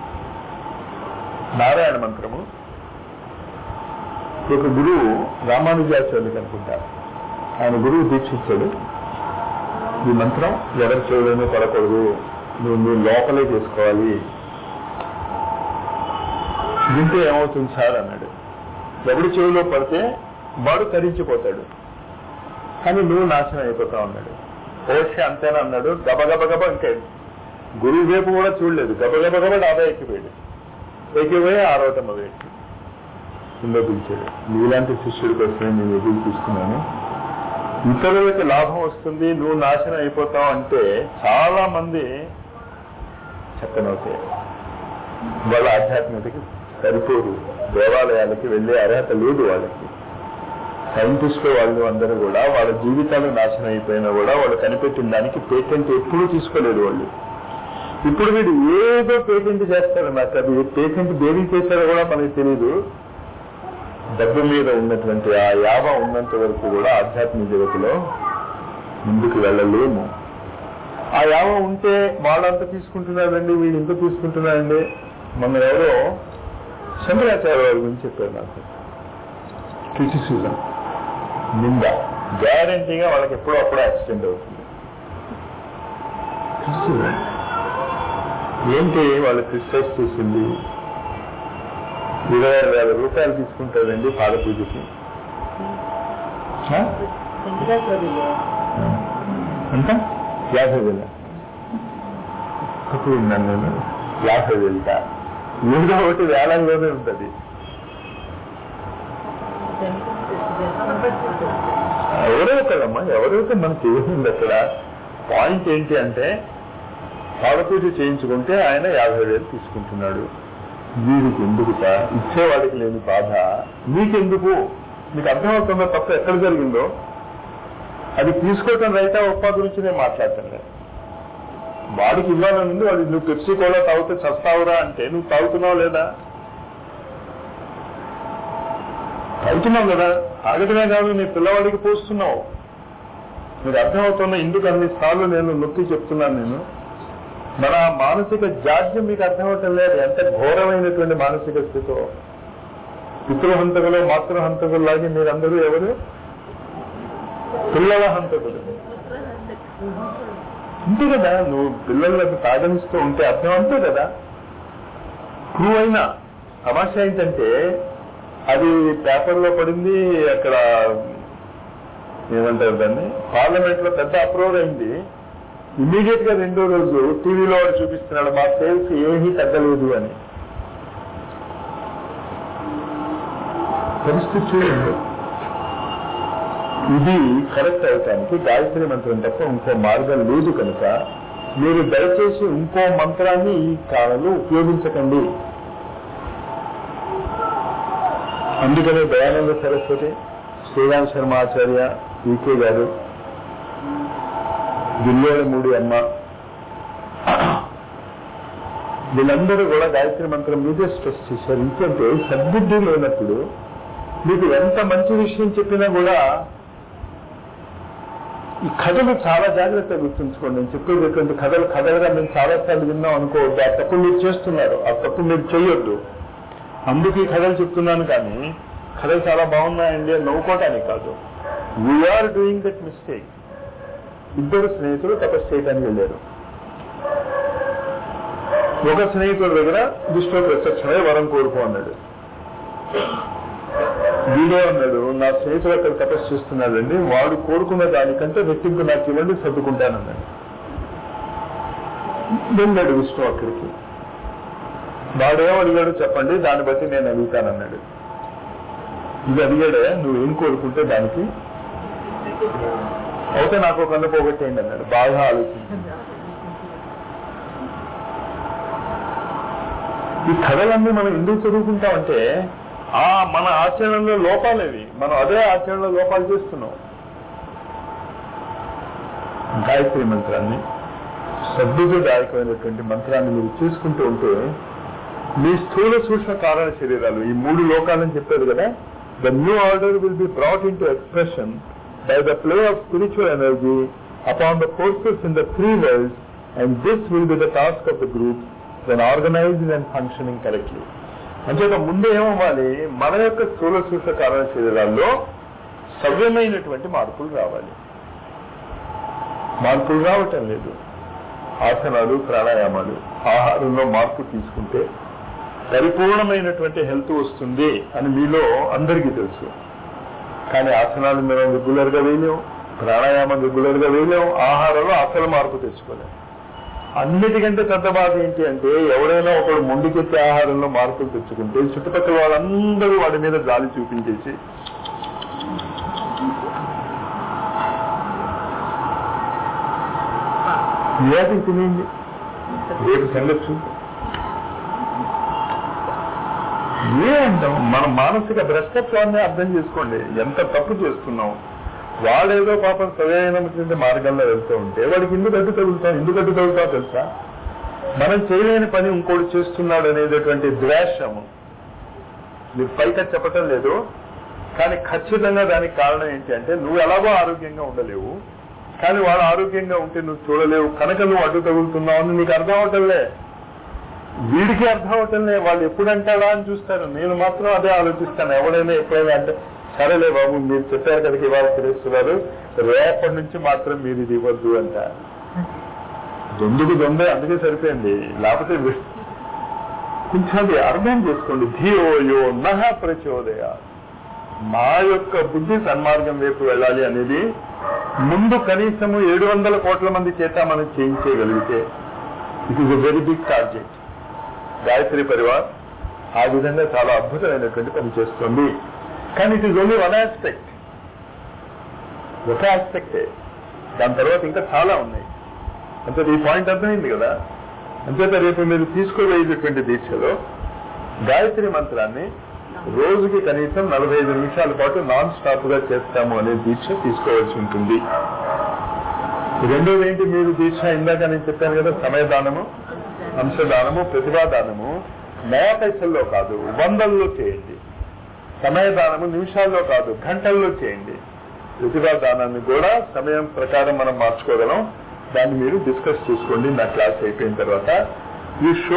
నారాయణ మంత్రము ఒక గురువు రామానుజాచార్యులకు అనుకుంటా ఆయన గురువు దీక్షించాడు ఈ మంత్రం ఎవరి చెవులోనూ పడకూడదు నువ్వు నువ్వు లోపలే చేసుకోవాలి వింటే ఏమవుతుంది సార్ అన్నాడు ఎవడి చెవిలో పడితే వాడు తరించిపోతాడు కానీ నువ్వు నాశనం అయిపోతా ఉన్నాడు ఓషి అంతేనా అన్నాడు గబగబ గబ ఇంకా గురువు వైపు కూడా చూడలేదు గబగబ గబ డాబా ఎక్కిపోయాడు ఎక్కిపోయి ఆరోటమ్మ వేసి కింద పిలిచాడు నీలాంటి శిష్యుడి కోసమే నేను ఎదురు చూస్తున్నాను ఇతరులకి లాభం వస్తుంది నువ్వు నాశనం అయిపోతావు అంటే చాలా మంది చెప్పనవుతాయి వాళ్ళ ఆధ్యాత్మికతకి సరిపోదు దేవాలయాలకి వెళ్ళే అర్హత లేదు వాళ్ళకి సైంటిస్టులు వాళ్ళు అందరూ కూడా వాళ్ళ జీవితాలు నాశనం అయిపోయినా కూడా వాళ్ళు కనిపెట్టిన దానికి పేటెంట్ ఎప్పుడూ తీసుకోలేదు వాళ్ళు ఇప్పుడు వీడు ఏదో పేటెంట్ చేస్తారు నాకు అది పేటెంట్ దేనికి చేశారో కూడా మనకి తెలియదు డబ్బు మీద ఉన్నటువంటి ఆ యావ ఉన్నంత వరకు కూడా ఆధ్యాత్మిక జగతిలో ముందుకు వెళ్ళలేము ఆ యావ ఉంటే వాళ్ళంతా తీసుకుంటున్నారండి వీళ్ళు ఇంత తీసుకుంటున్నారండి మొన్న ఎవరో శంకరాచార్య వారి గురించి చెప్పారు నాకు క్రిటిసిజం నింద గ్యారంటీగా వాళ్ళకి ఎప్పుడో అప్పుడు యాక్సిడెంట్ అవుతుంది క్రిటిసిజం ఏంటి వాళ్ళు క్రిటిసైజ్ చేసింది ఇరవై వేల రూపాయలు తీసుకుంటారండి పాద పూజకి ఆ? ఎంత యాభై వేల తక్కువ ఉన్నాను నేను యాభై వేలట ఏదో ఒకటి వేలంలోనే ఉంటుంది ఎవరో ఒకరమ్మా ఎవరో ఒకరు మనకి ఏముంది అక్కడ పాయింట్ ఏంటి అంటే పాదపూజ చేయించుకుంటే ఆయన యాభై వేలు తీసుకుంటున్నాడు వీడికి ఎందుకుట ఇచ్చేవాడికి లేని బాధ నీకెందుకు నీకు అర్థమవుతుందో తప్ప ఎక్కడ జరిగిందో అది తీసుకోవటం రైతా ఒప్పా గురించి నేను మాట్లాడటం లేదు వాడికి ఇవ్వాలని ఉంది వాడు నువ్వు పెప్సీ కూడా తాగితే చస్తావురా అంటే నువ్వు తాగుతున్నావు లేదా తాగుతున్నావు కదా తాగటమే కాదు నీ పిల్లవాడికి పోస్తున్నావు మీరు అర్థమవుతున్న ఇందుకు అన్ని సార్లు నేను నొక్కి చెప్తున్నాను నేను మన మానసిక జాడ్యం మీకు అర్థమవటం లేదు ఎంత ఘోరమైనటువంటి మానసిక స్థితితో పితృహంతకులు మాతృహంతకులు లాగే మీరందరూ ఎవరు పిల్లల హంతకులు అంతే కదా నువ్వు పిల్లలకు తాగనిస్తూ ఉంటే అర్థం అంతే కదా క్రూ అయినా తమాషా ఏంటంటే అది పేపర్లో పడింది అక్కడ ఏమంటారు దాన్ని పార్లమెంట్ లో పెద్ద అప్రూవల్ అయింది ఇమీడియట్ గా రెండో రోజు టీవీలో వాడు చూపిస్తున్నాడు మా సేల్స్ ఏమీ తగ్గలేదు అని పరిస్థితి చూడండి ఇది కరెక్ట్ అవటానికి గాయత్రి మంత్రం తప్ప ఇంకో మార్గం లేదు కనుక మీరు దయచేసి ఇంకో మంత్రాన్ని ఈ కాలంలో ఉపయోగించకండి అందుకనే దయానంద సరస్వతి శ్రీరామ్ శర్మ ఆచార్య ఈకే గారు మూడి అమ్మ వీళ్ళందరూ కూడా గాయత్రి మంత్రం మీదే స్ట్రెస్ చేశారు ఇంకంటే సద్బుద్ధి లేనప్పుడు మీకు ఎంత మంచి విషయం చెప్పినా కూడా ఈ కథలు చాలా జాగ్రత్తగా గుర్తుంచుకోండి నేను చెప్పేటటువంటి కథలు కథలుగా మేము చాలాసార్లు విన్నాం అనుకోవద్దు ఆ తప్పు మీరు చేస్తున్నారు ఆ తప్పు మీరు చేయొద్దు అందుకు ఈ కథలు చెప్తున్నాను కానీ కథలు చాలా బాగున్నాయండి అని నవ్వుకోవటానికి కాదు వీఆర్ డూయింగ్ దట్ మిస్టేక్ ఇద్దరు స్నేహితులు తపస్సు చేయడానికి వెళ్ళారు ఒక స్నేహితుడి దగ్గర దుష్టో ప్రత్యక్షమై వరం కోరుకో అన్నాడు వీడే అన్నాడు నా స్నేహితుడు అక్కడ తపస్సు చేస్తున్నాడండి వాడు కోరుకున్న దానికంటే రెట్టింపు నాకు ఇవ్వండి సర్దుకుంటానన్నాడు వెళ్ళాడు విష్ణు అక్కడికి వాడేమో అడిగాడు చెప్పండి దాన్ని బట్టి నేను అడుగుతానన్నాడు ఇది అడిగాడే నువ్వేం కోరుకుంటే దానికి అయితే నాకు ఒక కన్ను పోగొట్టేయండి అన్నాడు బాగా ఆలోచించింది ఈ కథలన్నీ మనం ఎందుకు చదువుకుంటామంటే ఆ మన ఆచరణలో లోపాలేవి మనం అదే ఆచరణలో లోపాలు చేస్తున్నాం గాయత్రి మంత్రాన్ని సద్బుద్ధదాయకమైనటువంటి మంత్రాన్ని మీరు చూసుకుంటూ ఉంటే మీ స్థూల సూక్ష్మ కారణ శరీరాలు ఈ మూడు లోకాలని చెప్పారు కదా the new order will be brought into expression by the play of spiritual energy upon the forces in the three worlds and this will be the task of the group then organised and functioning correctly అంటే ముందు ఏమవ్వాలి మన యొక్క స్థూల సూక్ష్మ కారణ శరీరాల్లో సవ్యమైనటువంటి మార్పులు రావాలి మార్పులు రావటం లేదు ఆసనాలు ప్రాణాయామాలు ఆహారంలో మార్పు తీసుకుంటే పరిపూర్ణమైనటువంటి హెల్త్ వస్తుంది అని మీలో అందరికీ తెలుసు కానీ ఆసనాలు మనం రెగ్యులర్ గా వేయలేం ప్రాణాయామం రెగ్యులర్ గా వేయలేం ఆహారంలో అసలు మార్పు తెచ్చుకోలేం అన్నిటికంటే పెద్ద బాధ ఏంటి అంటే ఎవరైనా ఒకడు ముందుకెత్తే ఆహారంలో మార్పులు తెచ్చుకుంటే చుట్టుపక్కల వాళ్ళందరూ వాడి మీద జాలి చూపించేసి ఏది తినేయండి రేపు సంగతి చూద్దాం ఏ అంటాం మన మానసిక భ్రష్టత్వాన్ని అర్థం చేసుకోండి ఎంత తప్పు చేస్తున్నాం వాడేదో పాపం సరైనటువంటి మార్గంలో వెళ్తూ ఉంటే వాడికి ఎందుకు అడ్డు తగులుతాం ఎందుకు అడ్డు తగులుతావు తెలుసా మనం చేయలేని పని ఇంకోటి చేస్తున్నాడు అనేటటువంటి ద్వేషము మీరు పైగా చెప్పటం లేదు కానీ ఖచ్చితంగా దానికి కారణం ఏంటి అంటే నువ్వు ఎలాగో ఆరోగ్యంగా ఉండలేవు కానీ వాడు ఆరోగ్యంగా ఉంటే నువ్వు చూడలేవు కనుక నువ్వు అడ్డు తగులుతున్నావు అని నీకు అర్థం అవటంలే వీడికి అర్థం అవటంలే వాళ్ళు ఎప్పుడు అంటాడా అని చూస్తారు నేను మాత్రం అదే ఆలోచిస్తాను ఎవడైనా ఎప్పుడైనా అంటే సరేలే బాబు మీరు చెప్పారు కదా ఇవాళ తెలుస్తున్నారు రేపటి నుంచి మాత్రం మీరు ఇది ఇవ్వద్దు అంట దొందుకు దొంగ అందుకే సరిపోయింది లేకపోతే వి- కొంచెం అది అర్థం చేసుకోండి ధియో యో నహ ప్రచోదయ మా యొక్క బుద్ధి సన్మార్గం వైపు వెళ్ళాలి అనేది ముందు కనీసము ఏడు వందల కోట్ల మంది చేత మనం చేయించేయగలిగితే it is a very big target Gayatri Parivar ఆ విధంగా చాలా అద్భుతమైనటువంటి పని చేస్తుంది కానీ it is only one aspect ఒక ఆస్పెక్టే దాని తర్వాత ఇంకా చాలా ఉన్నాయి అంతే ఈ పాయింట్ అర్థమైంది కదా అంచేత రేపు మీరు తీసుకోబోయేటటువంటి దీక్షలో గాయత్రి మంత్రాన్ని రోజుకి కనీసం నలభై ఐదు నిమిషాల పాటు నాన్ స్టాప్ గా చేస్తాము అనే దీక్ష తీసుకోవాల్సి ఉంటుంది రెండోది ఏంటి మీరు దీక్ష ఇందాక నేను చెప్పాను కదా సమయదానము అంశదానము ప్రతిభాదానము నయా పైసల్లో కాదు వందల్లో చేయండి సమయదానము నిమిషాల్లో కాదు గంటల్లో చేయండి ప్రతిభాదానాన్ని కూడా సమయం ప్రకారం మనం మార్చుకోగలం దాన్ని మీరు డిస్కస్ చేసుకోండి నా క్లాస్ అయిపోయిన తర్వాత ఈ షో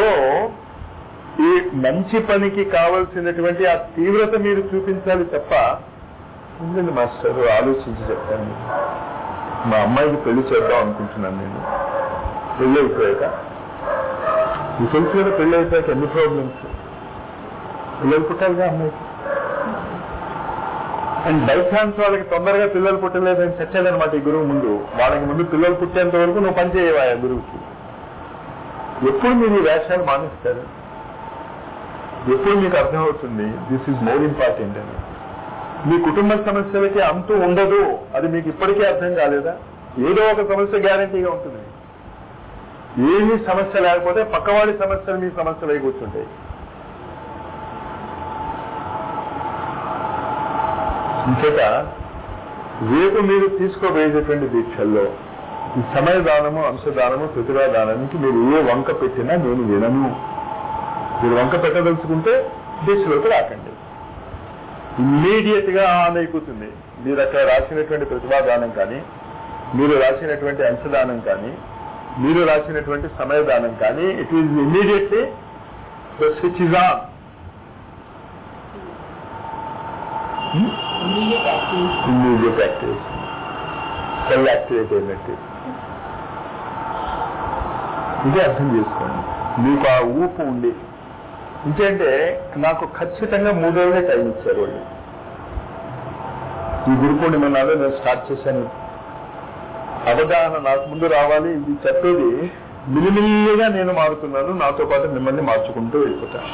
ఈ మంచి పనికి కావలసినటువంటి ఆ తీవ్రత మీరు చూపించాలి తప్ప ఉండండి మాస్టర్ ఆలోచించి చెప్తాను మీకు. మా అమ్మాయికి పెళ్లి చేద్దాం అనుకుంటున్నాను నేను పెళ్లి అయిపోయాక ఈ తెలుసు కదా పెళ్లి అయిపోయాక ఎన్ని ప్రాబ్లమ్స్ పిల్లలు పుట్టాలిగా అమ్మాయికి అండ్ బై ఛాన్స్ వాళ్ళకి తొందరగా పిల్లలు పుట్టలేదని చచ్చేదనమాట ఈ గురువు ముందు వాళ్ళకి ముందు పిల్లలు పుట్టేంత వరకు నువ్వు పని చేయవా ఆ గురువుకి ఎప్పుడు మీరు ఈ వేషాలు మానేస్తారు ఎప్పుడు మీకు అర్థమవుతుంది దిస్ ఈజ్ మోర్ ఇంపార్టెంట్ అని మీ కుటుంబ సమస్యలకి అంతు ఉండదు అది మీకు ఇప్పటికే అర్థం కాలేదా ఏదో ఒక సమస్య గ్యారంటీగా ఉంటుంది ఏమీ సమస్య లేకపోతే పక్కవాడి సమస్యలు మీ సమస్యలు అయి కూర్చుంటాయి ఇంకేత రేపు మీరు తీసుకోబోయేటటువంటి దీక్షల్లో ఈ సమయదానము అంశదానము ప్రతిభాదానానికి మీరు ఏ వంక పెట్టినా నేను వినను మీరు వంక పెట్టదలుచుకుంటే దీక్షలోకి రాకండి ఇమ్మీడియట్ గా ఆన్ అయిపోతుంది మీరు అక్కడ రాసినటువంటి ప్రతిభాదానం కానీ మీరు రాసినటువంటి అంశదానం కానీ మీరు రాసినటువంటి సమయదానం కానీ it is immediately the switch is on immediate activity immediate activation cell activate అయినట్టు ఇదే అర్థం చేసుకోండి మీకు ఆ ఊపు ఉండి ఇంకేంటే నాకు ఖచ్చితంగా మూడేళ్ళే టైం ఇచ్చారు వాళ్ళు ఈ గురు పూర్ణిమ నాడు నేను స్టార్ట్ చేశాను అవగాహన నాకు ముందు రావాలి ఇది చెప్పేది మిలిమిల్లిగా నేను మారుతున్నాను నాతో పాటు మిమ్మల్ని మార్చుకుంటూ వెళ్ళిపోతాను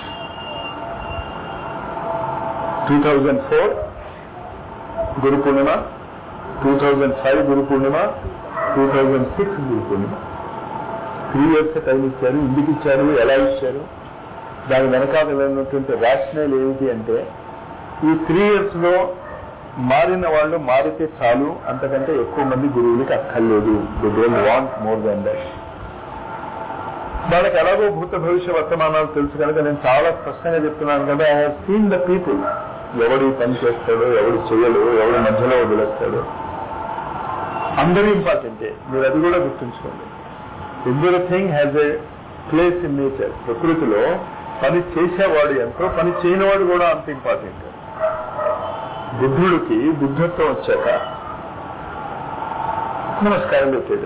two thousand four Guru Purnima two thousand five Guru Purnima two thousand six Guru Purnima three years time ఇచ్చారు ఎందుకు ఇచ్చారు ఎలా ఇచ్చారు దాని వెనకాల ఉన్నటువంటి రేషనల్ ఏమిటి అంటే ఈ త్రీ ఇయర్స్ లో మారిన వాళ్ళు మారితే చాలు అంతకంటే ఎక్కువ మంది గురువులకి అక్కర్లేదు they don't want more than that వాళ్ళకి ఎలాగో భూత భవిష్య వర్తమానాలు తెలుసు కనుక నేను చాలా స్పష్టంగా చెప్తున్నాను కదా I have seen the people ఎవడు ఈ పని చేస్తాడో ఎవడు చేయడు ఎవడు మధ్యలో వదిలేస్తాడు అందరూ ఇంపార్టెంటే మీరు అది కూడా గుర్తుంచుకోండి everything has a place in nature ప్రకృతిలో పని చేసేవాడు ఎంతో పని చేయనివాడు కూడా అంత ఇంపార్టెంట్ బుద్ధుడికి బుద్ధత్వం వచ్చాక నమస్కారం పెట్టాడు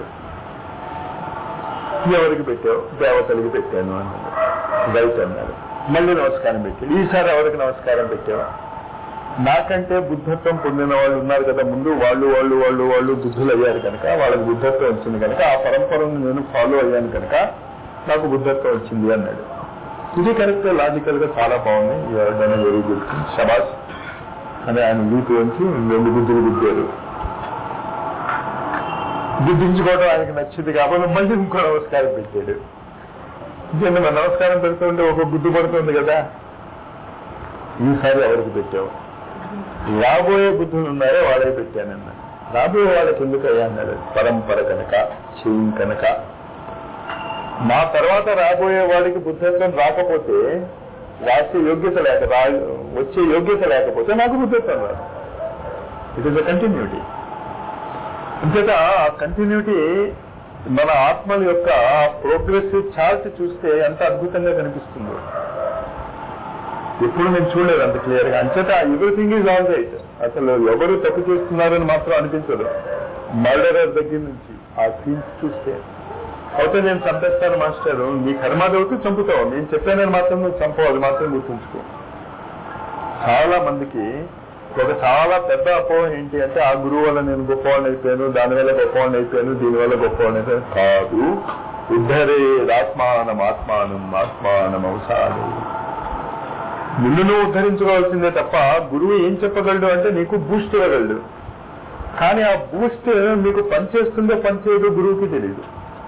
ఎవరికి పెట్టావు దేవతలకి పెట్టాను అన్నాడు రైట్ అన్నాడు మళ్ళీ నమస్కారం పెట్టాడు ఈసారి ఎవరికి నమస్కారం పెట్టావు నాకంటే బుద్ధత్వం పొందిన వాళ్ళు ఉన్నారు కదా ముందు వాళ్ళు వాళ్ళు వాళ్ళు వాళ్ళు బుద్ధులు అయ్యారు కనుక వాళ్ళకి బుద్ధత్వం వచ్చింది కనుక ఆ పరంపరను నేను ఫాలో అయ్యాను కనుక నాకు బుద్ధత్వం వచ్చింది అన్నాడు ఇది కరెక్ట్ లాజికల్ గా చాలా బాగుంది ఎవరిదైనా వెరీ గుడ్ షబాస్ అని ఆయన వీపు వంచి రెండు బుద్ధులు బుద్ధారు గుర్తించుకోవడం ఆయనకి నచ్చింది కాబట్టి మళ్ళీ ఇంకో నమస్కారం పెట్టాడు ఇంకేంటి మన నమస్కారం పెడుతుంటే ఒక గుద్దు పడుతుంది కదా ఈసారి ఎవరికి పెట్టావు రాబోయే బుద్ధులు ఉన్నారో వాళ్ళే పెట్టానన్న రాబోయే వాళ్ళకి ఎందుకు అయ్యా అన్నాడు పరంపర కనుక చేయం కనుక మా తర్వాత రాబోయే వాడికి బుద్ధత్వం రాకపోతే రాసే యోగ్యత లేక రా వచ్చే యోగ్యత లేకపోతే నాకు బుద్ధత్వం రాదు ఇట్ ఇస్ అ కంటిన్యూటీ అంతేత ఆ కంటిన్యూటీ మన ఆత్మల యొక్క ప్రోగ్రెసివ్ చార్ట్ చూస్తే ఎంత అద్భుతంగా కనిపిస్తుందో ఎప్పుడు నేను చూడలేదు అంత క్లియర్ గా అంచేత ఎవ్రీథింగ్ ఈజ్ ఆల్ రైట్ అసలు ఎవరు తప్పు చేస్తున్నారని మాత్రం అనిపించదు మర్డరర్ దగ్గర నుంచి ఆ సీన్స్ చూస్తే అయితే నేను చంపేస్తాను మాస్టర్ నీ కర్మాదవుతూ చంపుతావు నేను చెప్పానని మాత్రం నువ్వు చంపవు అది మాత్రం గుర్తుంచుకో చాలా మందికి ఒక చాలా పెద్ద అపోహ ఏంటి అంటే ఆ గురువు వల్ల నేను గొప్పవాడిని అయిపోయాను దానివల్ల గొప్పవాడిని అయిపోయాను దీనివల్ల గొప్పవాడిని అయిపోయాను కాదు ఉద్ధరే ఆత్మానం ఆత్మానం ఆత్మానం అవసానం నిన్ను నువ్వు ఉద్ధరించుకోవాల్సిందే తప్ప గురువు ఏం చెప్పగలడు అంటే నీకు బూస్ట్ ఇవ్వగలడు కానీ ఆ బూస్ట్ మీకు పనిచేస్తుందో పనిచేయదో గురువుకి తెలియదు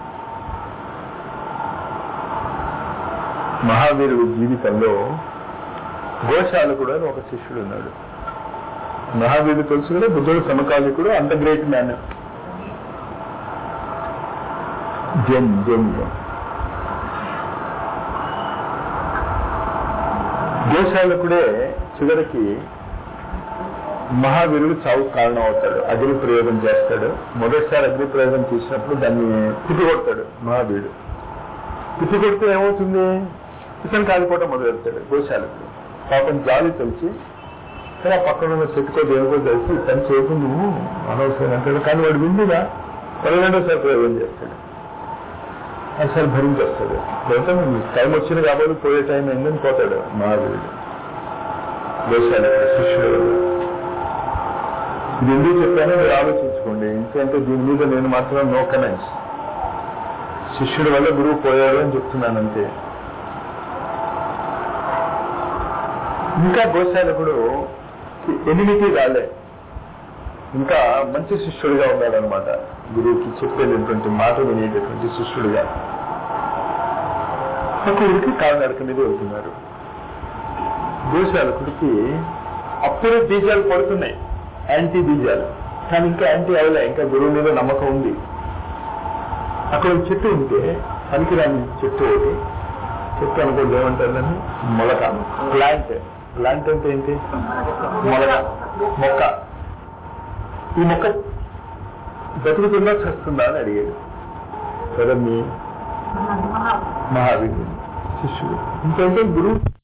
మహావీరుడు జీవితంలో గోశాలకుడు అని ఒక శిష్యుడు ఉన్నాడు మహావీరుడు తెలుసు కదా బుద్ధుడు సమకాలికుడు అంత గ్రేట్ మ్యాన్ జన్ జన్ గోశాలకుడే చివరికి మహావీరుడు చావు కారణం అవుతాడు అగ్ని ప్రయోగం చేస్తాడు మొదటిసారి అగ్ని ప్రయోగం చేసినప్పుడు దాన్ని తిప్పి కొడతాడు మహావీరుడు తిప్పి కొడితే ఏమవుతుంది ఇతను కాలిపోవడం మొదలు పెడతాడు గోశాలకు పాపం జాలి తెలిసి కానీ ఆ పక్కన ఉన్న చెట్టుకో దేనికో తెలిసి తను చేయకు నువ్వు అనవసరం అంటాడు కానీ వాడు విందిగా పన్నెండోసారి ప్రయోగం చేస్తాడు అసలు భరించేస్తాడు లేకపోతే టైం వచ్చింది కాబట్టి పోయే టైం అయిందని పోతాడు మహావీరుడు గోశాలకు శిష్యుడు ఇది ఎందుకు చెప్పానో మీరు ఆలోచించుకోండి ఎందుకంటే దీని మీద నేను మాత్రం నో కమెంట్స్ శిష్యుడి వల్ల గురువు పోయాడు అని చెప్తున్నాను అంతే ఇంకా గోశాలకుడు ఎనిమిది రాలే ఇంకా మంచి శిష్యుడిగా ఉన్నాడనమాట గురువుకి చెప్పేటటువంటి మాట వినేటటువంటి శిష్యుడిగా ఒకరికి కాలినడక మీద వెళ్తున్నారు గోశాలకుడికి అప్పుడే బీజాలు పడుతున్నాయి యాంటీ బీజాలు కానీ ఇంకా యాంటీ అవలే ఇంకా గురువు మీద నమ్మకం ఉంది అక్కడ ఒక చెట్టు ఉంటే పనికిరాని చెట్టు ఒకటి చెట్టు అనుకోండి ఏమంటారు దాన్ని మొలక ప్లాంట్ ప్లాంట్ అంటే ఏంటి మొలక మొక్క ఈ మొక్క బతుకుతుందా చస్తుందా అని అడిగాడు కదా మీ మహావీరుడు శిష్యుడు ఇంకంటే గురువు